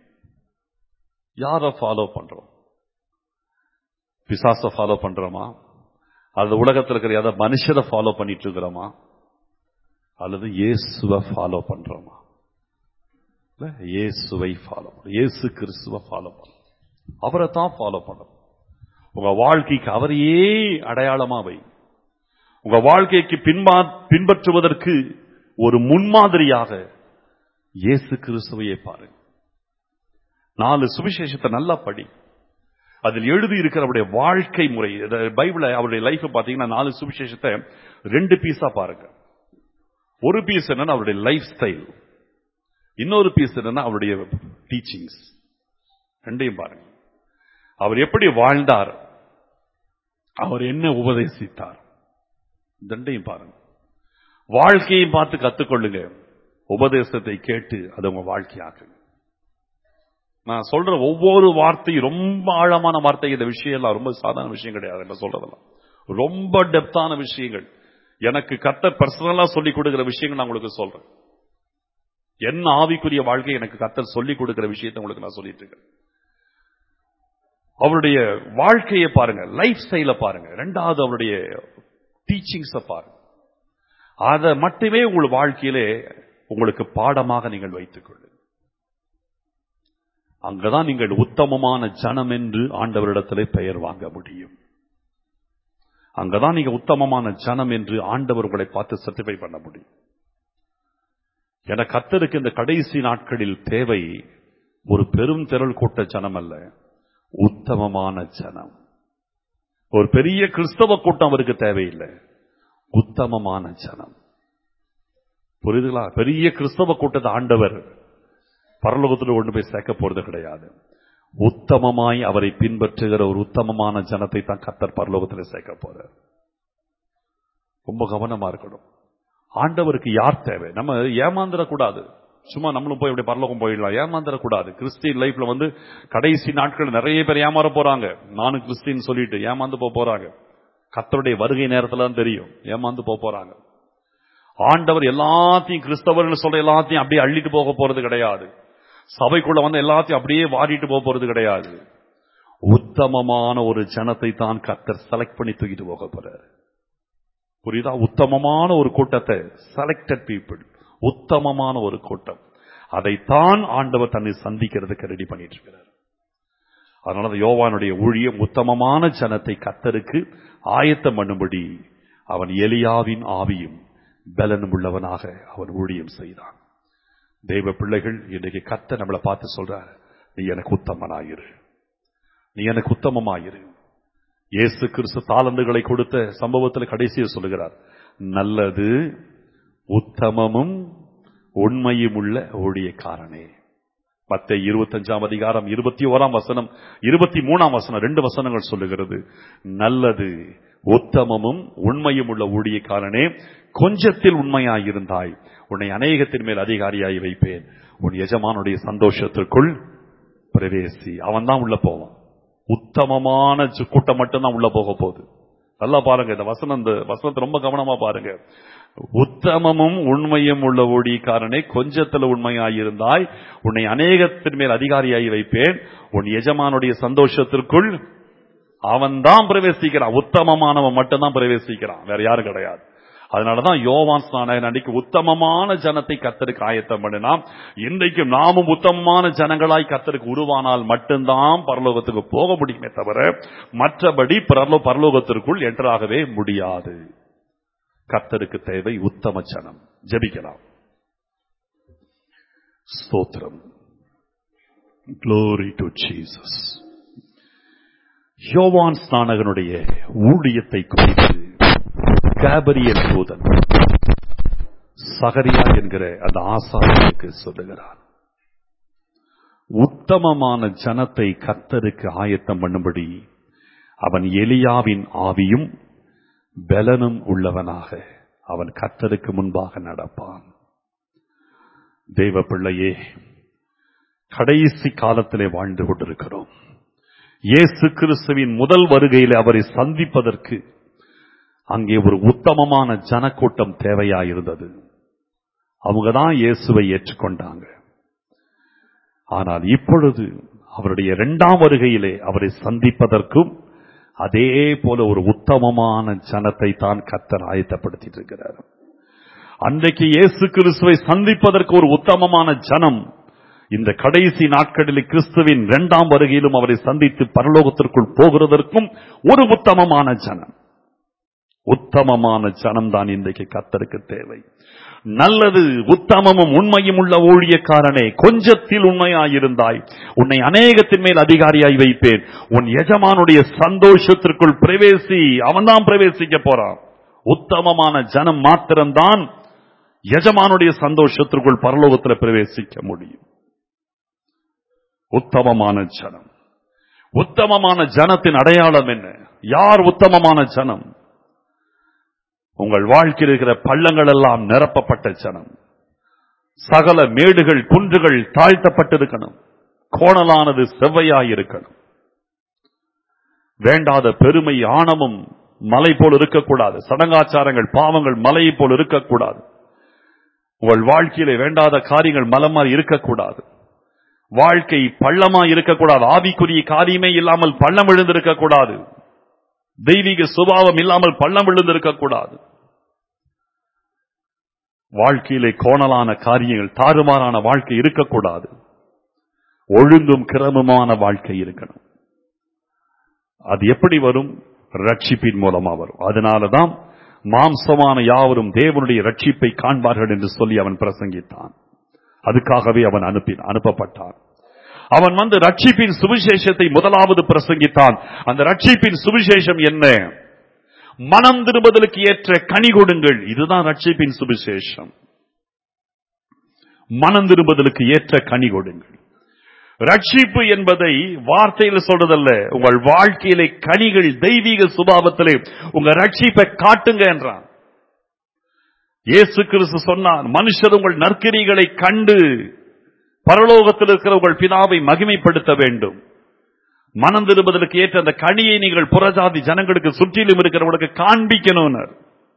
யார ஃபாலோ பண்றோம் பிசாச ஃபாலோ பண்றோமா அல்லது உலகத்தில் இருக்கிற ஏதாவது மனுஷரை ஃபாலோ பண்ணிட்டு இருக்கிறோமா அல்லது இயேசுவை ஃபாலோ பண்றோமா இல்ல, இயேசுவை ஃபாலோ இயேசு கிறிஸ்துவை ஃபாலோ பண்ணணும் அவரை தான் ஃபாலோ பண்ணணும் உங்க வாழ்க்கைக்கு அவரையே அடையாளமா வை உங்க வாழ்க்கைக்கு பின்பா பின்பற்றுவதற்கு ஒரு முன்மாதிரியாக இயேசு கிறிஸ்துவையே பாருங்க நாலு சுவிசேஷத்தை நல்லா படி அதில் எழுதி இருக்கிற அவருடைய வாழ்க்கை முறை இந்த பைபிள அவருடைய லைஃப் பாத்தீங்கன்னா நாலு சுவிசேஷத்தை ரெண்டு பீஸா பாருங்க ஒரு பீஸ் என்னன்னா அவருடைய லைஃப் ஸ்டைல் இன்னொரு பீஸ் என்னன்னா அவருடைய டீச்சிங்ஸ் ரெண்டையும் பாருங்க அவர் எப்படி வாழ்ந்தார் அவர் என்ன உபதேசித்தார் ரெண்டையும் பாருங்க வாழ்க்கையை பார்த்து கத்துக்கொள்ளுங்க உபதேசத்தை கேட்டு அதை உங்க வாழ்க்கையாக்குங்க நான் சொல்ற ஒவ்வொரு வார்த்தையும் ரொம்ப ஆழமான வார்த்தை இந்த விஷயம் எல்லாம் ரொம்ப சாதாரண விஷயம் கிடையாது என்ன சொல்றதெல்லாம் ரொம்ப டெப்தான விஷயங்கள் எனக்கு கத்த பர்சனலா சொல்லி கொடுக்கிற விஷயங்கள் நான் உங்களுக்கு சொல்றேன் என்ன ஆவிக்குரிய வாழ்க்கை எனக்கு கத்தர் சொல்லி கொடுக்கிற விஷயத்தை உங்களுக்கு நான் சொல்லிட்டு இருக்கேன் அவருடைய வாழ்க்கையை பாருங்க லைஃப் ஸ்டைல பாருங்க ரெண்டாவது அவருடைய டீச்சிங்ஸ பாருங்க அதை மட்டுமே உங்கள் வாழ்க்கையிலே உங்களுக்கு பாடமாக நீங்கள் வைத்துக் கொள்ளுங்கள் அங்கதான் நீங்கள் உத்தமமான ஜனம் என்று ஆண்டவரிடத்திலே பெயர் வாங்க முடியும் அங்கதான் நீங்க உத்தமமான ஜனம் என்று ஆண்டவர் உங்களை பார்த்து சர்டிஃபை பண்ண முடியும் என கத்தருக்கு இந்த கடைசி நாட்களில் தேவை ஒரு பெரும் திரள் கூட்ட ஜனம் அல்ல உத்தமமான ஜனம் ஒரு பெரிய கிறிஸ்தவ கூட்டம் அவருக்கு தேவையில்லை உத்தமமான ஜனம் புரியுதுங்களா பெரிய கிறிஸ்தவ கூட்டத்தை ஆண்டவர் பரலோகத்தில் கொண்டு போய் சேர்க்க போறது கிடையாது உத்தமமாய் அவரை பின்பற்றுகிற ஒரு உத்தமமான ஜனத்தை தான் கத்தர் பரலோகத்தில் சேர்க்க போறார் ரொம்ப கவனமா இருக்கணும் ஆண்டவருக்கு யார் தேவை நம்ம ஏமாந்துடக்கூடாது சும்மா நம்மளும் போய் அப்படியே பரலோகம் போயிடலாம் ஏமாந்துடக்கூடாது கிறிஸ்டின் லைஃப்ல வந்து கடைசி நாட்கள் நிறைய பேர் ஏமாற போறாங்க நானும் கிறிஸ்டின் சொல்லிட்டு ஏமாந்து போக போறாங்க கத்தருடைய வருகை நேரத்துல தான் தெரியும் ஏமாந்து போக போறாங்க ஆண்டவர் எல்லாத்தையும் கிறிஸ்தவர்கள் சொல்ற எல்லாத்தையும் அப்படியே அள்ளிட்டு போக போறது கிடையாது சபைக்குள்ள வந்து எல்லாத்தையும் அப்படியே வாரிட்டு போக போறது கிடையாது உத்தமமான ஒரு ஜனத்தை தான் கத்தர் செலக்ட் பண்ணி தூக்கிட்டு போக போறாரு புரியுதா உத்தமமான ஒரு கூட்டத்தை செலக்டட் பீப்புள் உத்தமமான ஒரு கூட்டம் அதைத்தான் ஆண்டவர் தன்னை சந்திக்கிறதுக்கு ரெடி பண்ணிட்டு இருக்கிறார் அதனால அந்த யோவானுடைய ஊழியம் உத்தமமான ஜனத்தை கத்தருக்கு ஆயத்தம் பண்ணும்படி அவன் எலியாவின் ஆவியும் பலனும் உள்ளவனாக அவன் ஊழியம் செய்தான் தெய்வ பிள்ளைகள் இன்னைக்கு கத்த நம்மளை பார்த்து சொல்றார் நீ எனக்கு உத்தமனாயிரு நீ எனக்கு உத்தமமாயிரு இயேசு கிறிஸ்து தாளந்துகளை கொடுத்த சம்பவத்தில் கடைசியை சொல்லுகிறார் நல்லது உத்தமமும் உண்மையும் உள்ள ஊழியக்காரனே பத்தை இருபத்தஞ்சாம் அதிகாரம் இருபத்தி ஓராம் வசனம் இருபத்தி மூணாம் வசனம் ரெண்டு வசனங்கள் சொல்லுகிறது நல்லது உத்தமமும் உண்மையும் உள்ள ஊழியக்காரனே கொஞ்சத்தில் உண்மையாயிருந்தாய் உன்னை அநேகத்தின் மேல் அதிகாரியாய் வைப்பேன் உன் எஜமானுடைய சந்தோஷத்திற்குள் பிரவேசி அவன் தான் உள்ள போவான் உத்தமமான சு- கூட்டம் மட்டும்தான் உள்ள போக போகுது நல்லா பாருங்க இந்த வசனம் இந்த வசனத்தை ரொம்ப கவனமா பாருங்க உத்தமமும் உண்மையும் உள்ள ஊழியக்காரனே கொஞ்சத்துல உண்மையாயிருந்தாய் உன்னை அநேகத்தின் மேல் அதிகாரியாய் வைப்பேன் உன் எஜமானுடைய சந்தோஷத்திற்குள் அவன் தான் பிரவேசிக்கிறான் உத்தமமானவன் மட்டும்தான் பிரவேசிக்கிறான் வேற யாரும் கிடையாது அதனாலதான் யோவான் ஸ்நானகன் அன்னைக்கு உத்தமமான ஜனத்தை கத்தருக்கு ஆயத்தம் பண்ணினா இன்றைக்கும் நாமும் உத்தமமான ஜனங்களாய் கத்தருக்கு உருவானால் மட்டும்தான் பரலோகத்துக்கு போக முடியுமே தவிர மற்றபடி பரலோ- பரலோகத்திற்குள் என்றாகவே முடியாது கர்த்தருக்கு தேவை உத்தம ஜனம் ஜெபிக்கலாம் ஸ்தோத்திரம் Glory to Jesus. யோவான் ஸ்நானகனுடைய ஊழியத்தை குறித்து கேபரியல் தூதன் சகரியா என்கிற அந்த ஆசாரியனுக்கு சொல்லுகிறார் உத்தமமான ஜனத்தை கர்த்தருக்கு ஆயத்தம் பண்ணும்படி அவன் எலியாவின் ஆவியும் பலனும் உள்ளவனாக அவன் கர்த்தருக்கு முன்பாக நடப்பான் தேவ பிள்ளையே கடைசி காலத்திலே வாழ்ந்து கொண்டிருக்கிறோம் இயேசு கிறிஸ்துவின் முதல் வருகையிலே அவரை சந்திப்பதற்கு அங்கே ஒரு உத்தமமான ஜனக்கூட்டம் தேவையாயிருந்தது அவங்க தான் இயேசுவை ஏற்றுக்கொண்டாங்க ஆனால் இப்பொழுது அவருடைய இரண்டாம் வருகையிலே அவரை சந்திப்பதற்கும் அதே போல ஒரு உத்தமமான ஜனத்தை தான் கத்தர் ஆயத்தப்படுத்திட்டு இருக்கிறார் அன்றைக்கு இயேசு கிறிஸ்துவை சந்திப்பதற்கு ஒரு உத்தமமான ஜனம் இந்த கடைசி நாட்களில் கிறிஸ்துவின் இரண்டாம் வருகையிலும் அவரை சந்தித்து பரலோகத்திற்குள் போகிறதற்கும் ஒரு உத்தமமான ஜனம் உத்தமமான ஜனம் தான் இன்றைக்கு கத்தருக்கு தேவை நல்லது உத்தமமும் உண்மையும் உள்ள ஊழியக்காரனே கொஞ்சத்தில் உண்மையாயிருந்தாய் உன்னை அநேகத்தின் மேல் அதிகாரியாய் வைப்பேன் உன் எஜமானுடைய சந்தோஷத்திற்குள் பிரவேசி அவன்தான் பிரவேசிக்க போறான் உத்தமமான ஜனம் மாத்திரம்தான் எஜமானுடைய சந்தோஷத்திற்குள் பரலோகத்தில் பிரவேசிக்க முடியும் உத்தமமான ஜனம் உத்தமமான ஜனத்தின் அடையாளம் என்ன யார் உத்தமமான ஜனம் உங்கள் வாழ்க்கையில் இருக்கிற பள்ளங்கள் எல்லாம் நிரப்பப்பட்ட ஜனம் சகல மேடுகள் குன்றுகள் தாழ்த்தப்பட்டிருக்கணும் கோணலானது செவ்வையாய் இருக்கணும் வேண்டாத பெருமை ஆணவம் மலை போல் இருக்கக்கூடாது சடங்காச்சாரங்கள் பாவங்கள் மலையை போல் இருக்கக்கூடாது உங்கள் வாழ்க்கையிலே வேண்டாத காரியங்கள் மலமாய் இருக்கக்கூடாது வாழ்க்கை பள்ளமா இருக்கக்கூடாது ஆவிக்குரிய காரியமே இல்லாமல் பள்ளம் விழுந்திருக்க கூடாது தெய்வீக சுபாவம் இல்லாமல் பள்ளம் விழுந்திருக்க கூடாது வாழ்க்கையிலே கோணலான காரியங்கள் தாறுமாறான வாழ்க்கை இருக்கக்கூடாது ஒழுங்கும் கிரமமான வாழ்க்கை இருக்கணும் அது எப்படி வரும் ரட்சிப்பின் மூலமா வரும் அதனாலதான் மாம்சமான யாவரும் தேவனுடைய ரட்சிப்பை காண்பார்கள் என்று சொல்லி அவன் பிரசங்கித்தான் அதுக்காகவே அவன் அனுப்பி அனுப்பப்பட்டான் அவன் வந்து ரட்சிப்பின் சுவிசேஷத்தை முதலாவது பிரசங்கித்தான் அந்த ரட்சிப்பின் சுவிசேஷம் என்ன மனம் திரும்புதலுக்கு ஏற்ற கனி கொடுங்கள் இதுதான் ரட்சிப்பின் சுவிசேஷம் மனம் திரும்புதலுக்கு ஏற்ற கனி கொடுங்கள் ரட்சிப்பு என்பதை வார்த்தையில் சொல்றதல்ல உங்கள் வாழ்க்கையிலே கனிகள் தெய்வீக சுபாவத்திலே உங்க ரட்சிப்பை காட்டுங்க என்றான் இயேசு கிறிஸ்து சொன்னார் மனுஷர் உங்கள் நற்கிரிகளை கண்டு பரலோகத்தில் இருக்கிற உங்கள் பிதாவை மகிமைப்படுத்த வேண்டும் மனம் திரும்புதலுக்கு ஏற்ற அந்த கனியை நீங்கள் புறஜாதி ஜனங்களுக்கு சுற்றிலும் இருக்கிறவங்களுக்கு காண்பிக்கணும்னர்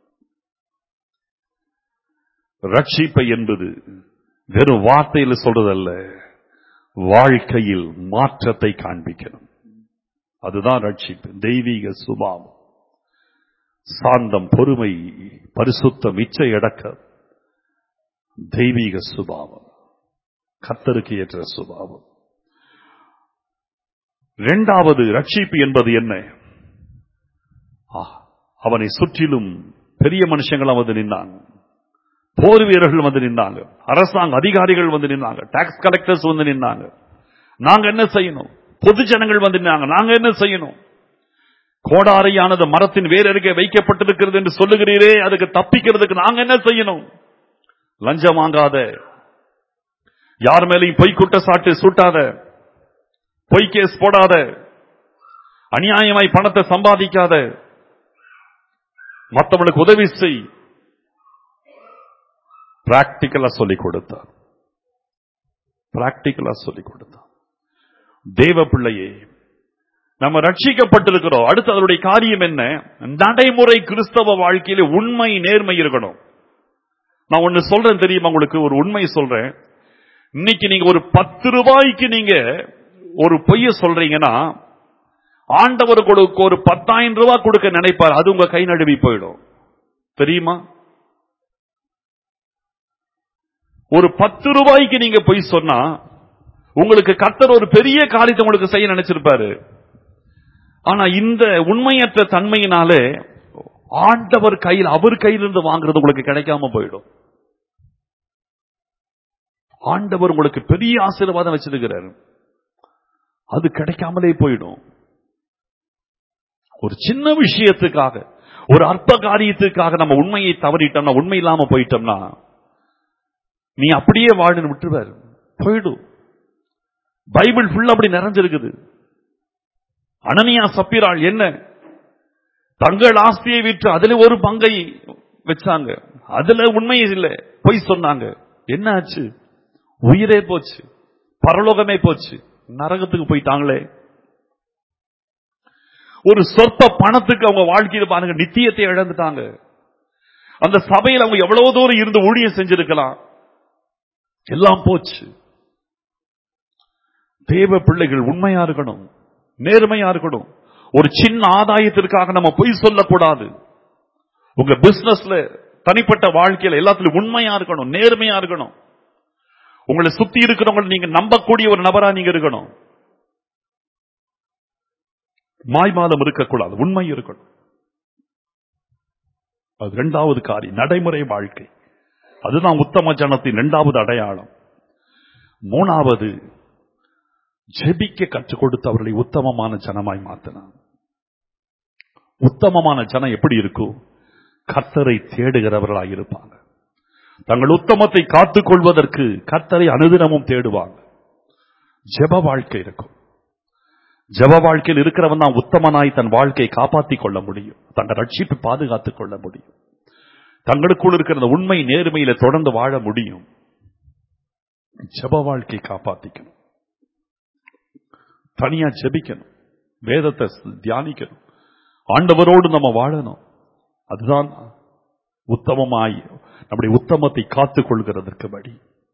ரட்சிப்பை என்பது வெறும் வார்த்தையில் சொல்றதல்ல வாழ்க்கையில் மாற்றத்தை காண்பிக்கணும் அதுதான் ரட்சிப்பு தெய்வீக சுபாவம் சாந்தம் பொறுமை பரிசுத்தம் இச்சை அடக்கம் தெய்வீக சுபாவம் கத்தருக்கு ஏற்ற சுபாவம் இரண்டாவது ரட்சிப்பு என்பது என்ன ஆ, அவனை சுற்றிலும் பெரிய மனுஷங்கள் வந்து நின்னாங்க போர் வீரர்கள் வந்து நின்னாங்க அரசாங்க அதிகாரிகள் வந்து நின்னாங்க டாக்ஸ் கலெக்டர்ஸ் வந்து நின்னாங்க நாங்க என்ன செய்யணும் பொது ஜனங்கள் வந்து நின்னாங்க நாங்க என்ன செய்யணும் கோடாரியானது மரத்தின் வேர் அருகே வைக்கப்பட்டிருக்கிறது என்று சொல்லுகிறீரே அதுக்கு தப்பிக்கிறதுக்கு நாங்க என்ன செய்யணும் லஞ்சம் வாங்காத யார் மேலையும் பொய் குற்றச்சாட்டு சூட்டாத பொய் கேஸ் போடாத அநியாயமாய் பணத்தை சம்பாதிக்காத மற்றவனுக்கு உதவி செய் பிராக்டிக்கலா சொல்லிக் கொடுத்தார் பிராக்டிக்கலா சொல்லிக் கொடுத்தார் தேவ பிள்ளையே நம்ம ரட்சிக்கப்பட்டிருக்கிறோம் அடுத்து அதனுடைய காரியம் என்ன நடைமுறை கிறிஸ்தவ வாழ்க்கையில உண்மை நேர்மை இருக்கணும் நான் ஒன்னு சொல்றேன் தெரியுமா உங்களுக்கு ஒரு உண்மை சொல்றேன் இன்னைக்கு நீங்க ஒரு பத்து ரூபாய்க்கு நீங்க ஒரு பொய்ய சொல்றீங்கன்னா ஆண்டவர் கொடுக்க ஒரு பத்தாயிரம் ரூபாய் கொடுக்க நினைப்பார் அது உங்க கை நழுவி போயிடும் தெரியுமா ஒரு பத்து ரூபாய்க்கு நீங்க பொய் சொன்னா உங்களுக்கு கத்தர் ஒரு பெரிய காரியத்தை உங்களுக்கு செய்ய நினைச்சிருப்பாரு ஆனா இந்த உண்மையற்ற தன்மையினாலே ஆண்டவர் கையில் அவர் கையிலிருந்து வாங்குறது உங்களுக்கு கிடைக்காம போயிடும் ஆண்டவர் உங்களுக்கு பெரிய ஆசீர்வாதம் வச்சிருக்கிறாரு அது கிடைக்காமலே போயிடும் ஒரு சின்ன விஷயத்துக்காக ஒரு அற்ப காரியத்துக்காக நம்ம உண்மையை தவறிட்டோம்னா உண்மை இல்லாம போயிட்டோம்னா நீ அப்படியே வாழ்னு விட்டுருவாரு போயிடும் பைபிள் ஃபுல்லா அப்படி நிறைஞ்சிருக்குது அனனியா சப்பிராள் என்ன தங்கள் ஆஸ்தியை விற்று அதுல ஒரு பங்கை வச்சாங்க அதுல உண்மை இல்லை பொய் சொன்னாங்க என்ன ஆச்சு உயிரே போச்சு பரலோகமே போச்சு நரகத்துக்கு போயிட்டாங்களே ஒரு சொற்ப பணத்துக்கு அவங்க வாழ்க்கையில பாருங்க நித்தியத்தை இழந்துட்டாங்க அந்த சபையில் அவங்க எவ்வளவு தூரம் இருந்து ஊழியம் செஞ்சிருக்கலாம் எல்லாம் போச்சு தேவ பிள்ளைகள் உண்மையா இருக்கணும் நேர்மையா இருக்கணும் ஒரு சின்ன ஆதாயத்திற்காக நம்ம பொய் சொல்லக்கூடாது உங்க பிசினஸ்ல தனிப்பட்ட வாழ்க்கையில எல்லாத்துலயும் உண்மையா இருக்கணும் நேர்மையா இருக்கணும் உங்களை சுத்தி இருக்கிறவங்க நீங்க நம்பக்கூடிய ஒரு நபரா நீங்க இருக்கணும் மாய்மாலம் இருக்கக்கூடாது உண்மை இருக்கணும் அது இரண்டாவது காரியம் நடைமுறை வாழ்க்கை அதுதான் உத்தம ஜனத்தின் இரண்டாவது அடையாளம் மூணாவது ஜெபிக்க கற்றுக் கொடுத்து அவர்களை உத்தமமான ஜனமாய் மாத்தினான் உத்தமமான ஜனம் எப்படி இருக்கும் கர்த்தரை தேடுகிறவர்களாய் இருப்பாங்க தங்கள் உத்தமத்தை காத்துக் கொள்வதற்கு கர்த்தரை அனுதினமும் தேடுவாங்க ஜெப வாழ்க்கை இருக்கும் ஜெப வாழ்க்கையில் இருக்கிறவன் தான் உத்தமனாய் தன் வாழ்க்கையை காப்பாற்றிக் கொள்ள முடியும் தங்கள் ரட்சிப்பை பாதுகாத்துக் கொள்ள முடியும் தங்களுக்குள் இருக்கிற அந்த உண்மை நேர்மையில தொடர்ந்து வாழ முடியும் ஜெப வாழ்க்கை காப்பாத்திக்கணும் தனியா ஜெபிக்கணும் வேதத்தை தியானிக்கணும் ஆண்டவரோடு நம்ம வாழணும் அதுதான் உத்தமமாய் நம்முடைய உத்தமத்தை காத்துக் கொள்கிறதற்கு வழி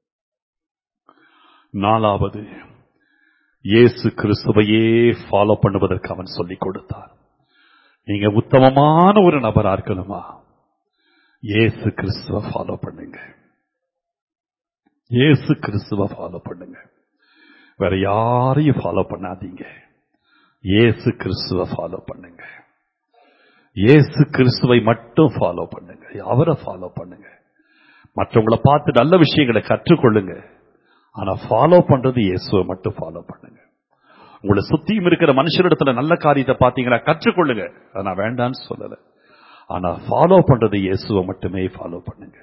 நாலாவது இயேசு கிறிஸ்துவையே ஃபாலோ பண்ணுவதற்கு அவன் சொல்லிக் கொடுத்தார் நீங்க உத்தமமான ஒரு நபரா இருக்கணுமா இயேசு கிறிஸ்துவ ஃபாலோ பண்ணுங்க இயேசு கிறிஸ்துவ ஃபாலோ பண்ணுங்க வேற யாரையும் ஃபாலோ பண்ணாதீங்க இயேசு கிறிஸ்துவ ஃபாலோ பண்ணுங்க இயேசு கிறிஸ்துவை மட்டும் ஃபாலோ பண்ணுங்க அவரை ஃபாலோ பண்ணுங்க மற்றவங்களை பார்த்து நல்ல விஷயங்களை கற்றுக்கொள்ளுங்க ஆனா ஃபாலோ பண்றது இயேசுவை மட்டும் ஃபாலோ பண்ணுங்க உங்களை சுத்தியும் இருக்கிற மனுஷரிடத்துல நல்ல காரியத்தை பார்த்தீங்கன்னா கற்றுக்கொள்ளுங்க அதை நான் வேண்டான்னு சொல்லல ஆனா ஃபாலோ பண்றது இயேசுவை மட்டுமே ஃபாலோ பண்ணுங்க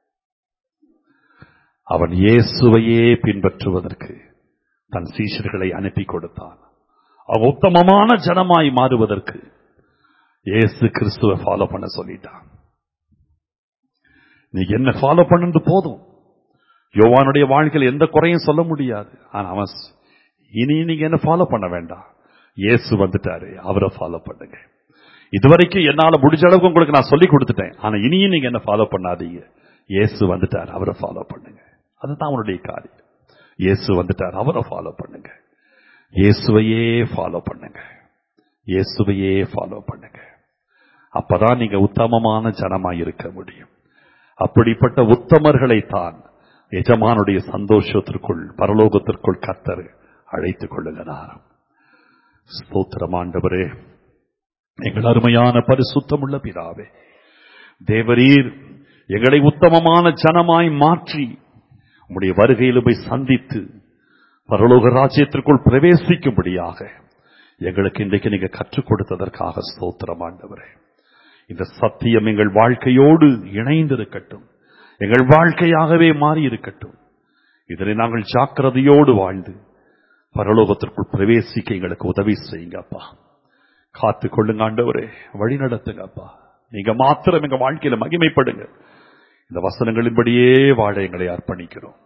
அவன் இயேசுவையே பின்பற்றுவதற்கு தன் சீஷர்களை அனுப்பி கொடுத்தான் அவன் உத்தமமான ஜனமாய் மாறுவதற்கு இயேசு கிறிஸ்துவை ஃபாலோ பண்ண சொல்லிட்டான் நீ என்ன ஃபாலோ பண்ணது போதும் யோவானுடைய வாழ்க்கையில் எந்த குறையும் சொல்ல முடியாது ஆனா அவன் ஸ்- இனி நீங்க என்ன ஃபாலோ பண்ண வேண்டாம் இயேசு வந்துட்டாரு அவரை ஃபாலோ பண்ணுங்க இதுவரைக்கும் என்னால முடிஞ்ச அளவுக்கு உங்களுக்கு நான் சொல்லி கொடுத்துட்டேன் ஆனா இனியும் நீங்க என்ன ஃபாலோ பண்ணாதீங்க இயேசு வந்துட்டார் அவரை ஃபாலோ பண்ணுங்க அதுதான் அவனுடைய காரியம் இயேசு வந்துட்டார் அவரை ஃபாலோ பண்ணுங்க இயேசுவையே ஃபாலோ பண்ணுங்க இயேசுவையே ஃபாலோ பண்ணுங்க அப்பதான் நீங்க உத்தமமான ஜனமாய் இருக்க முடியும் அப்படிப்பட்ட உத்தமர்களை தான் எஜமானுடைய சந்தோஷத்திற்குள் பரலோகத்திற்குள் கத்தர் அழைத்துக் கொள்ளுகிறார் ஸ்தோத்திரம் ஆண்டவரே எங்கள் அருமையான பரிசுத்தமுள்ள பிதாவே தேவரீர் எங்களை உத்தமமான ஜனமாய் மாற்றி உம்முடைய வருகையில் போய் சந்தித்து பரலோக ராஜ்யத்திற்குள் பிரவேசிக்கும்படியாக எங்களுக்கு இன்றைக்கு நீங்க கற்றுக் கொடுத்ததற்காக ஸ்தோத்திரம் ஆண்டவரே இந்த சத்தியம் எங்கள் வாழ்க்கையோடு இணைந்திருக்கட்டும் எங்கள் வாழ்க்கையாகவே மாறி இருக்கட்டும் இதனை நாங்கள் ஜாக்கிரதையோடு வாழ்ந்து பரலோகத்திற்குள் பிரவேசிக்க எங்களுக்கு உதவி செய்யுங்க அப்பா காத்து கொள்ளுங்க ஆண்டவரே வழி நடத்துங்க அப்பா நீங்க மாத்திரம் எங்க வாழ்க்கையில மகிமைப்படுங்க இந்த வசனங்களின்படியே வாழ எங்களை அர்ப்பணிக்கிறோம்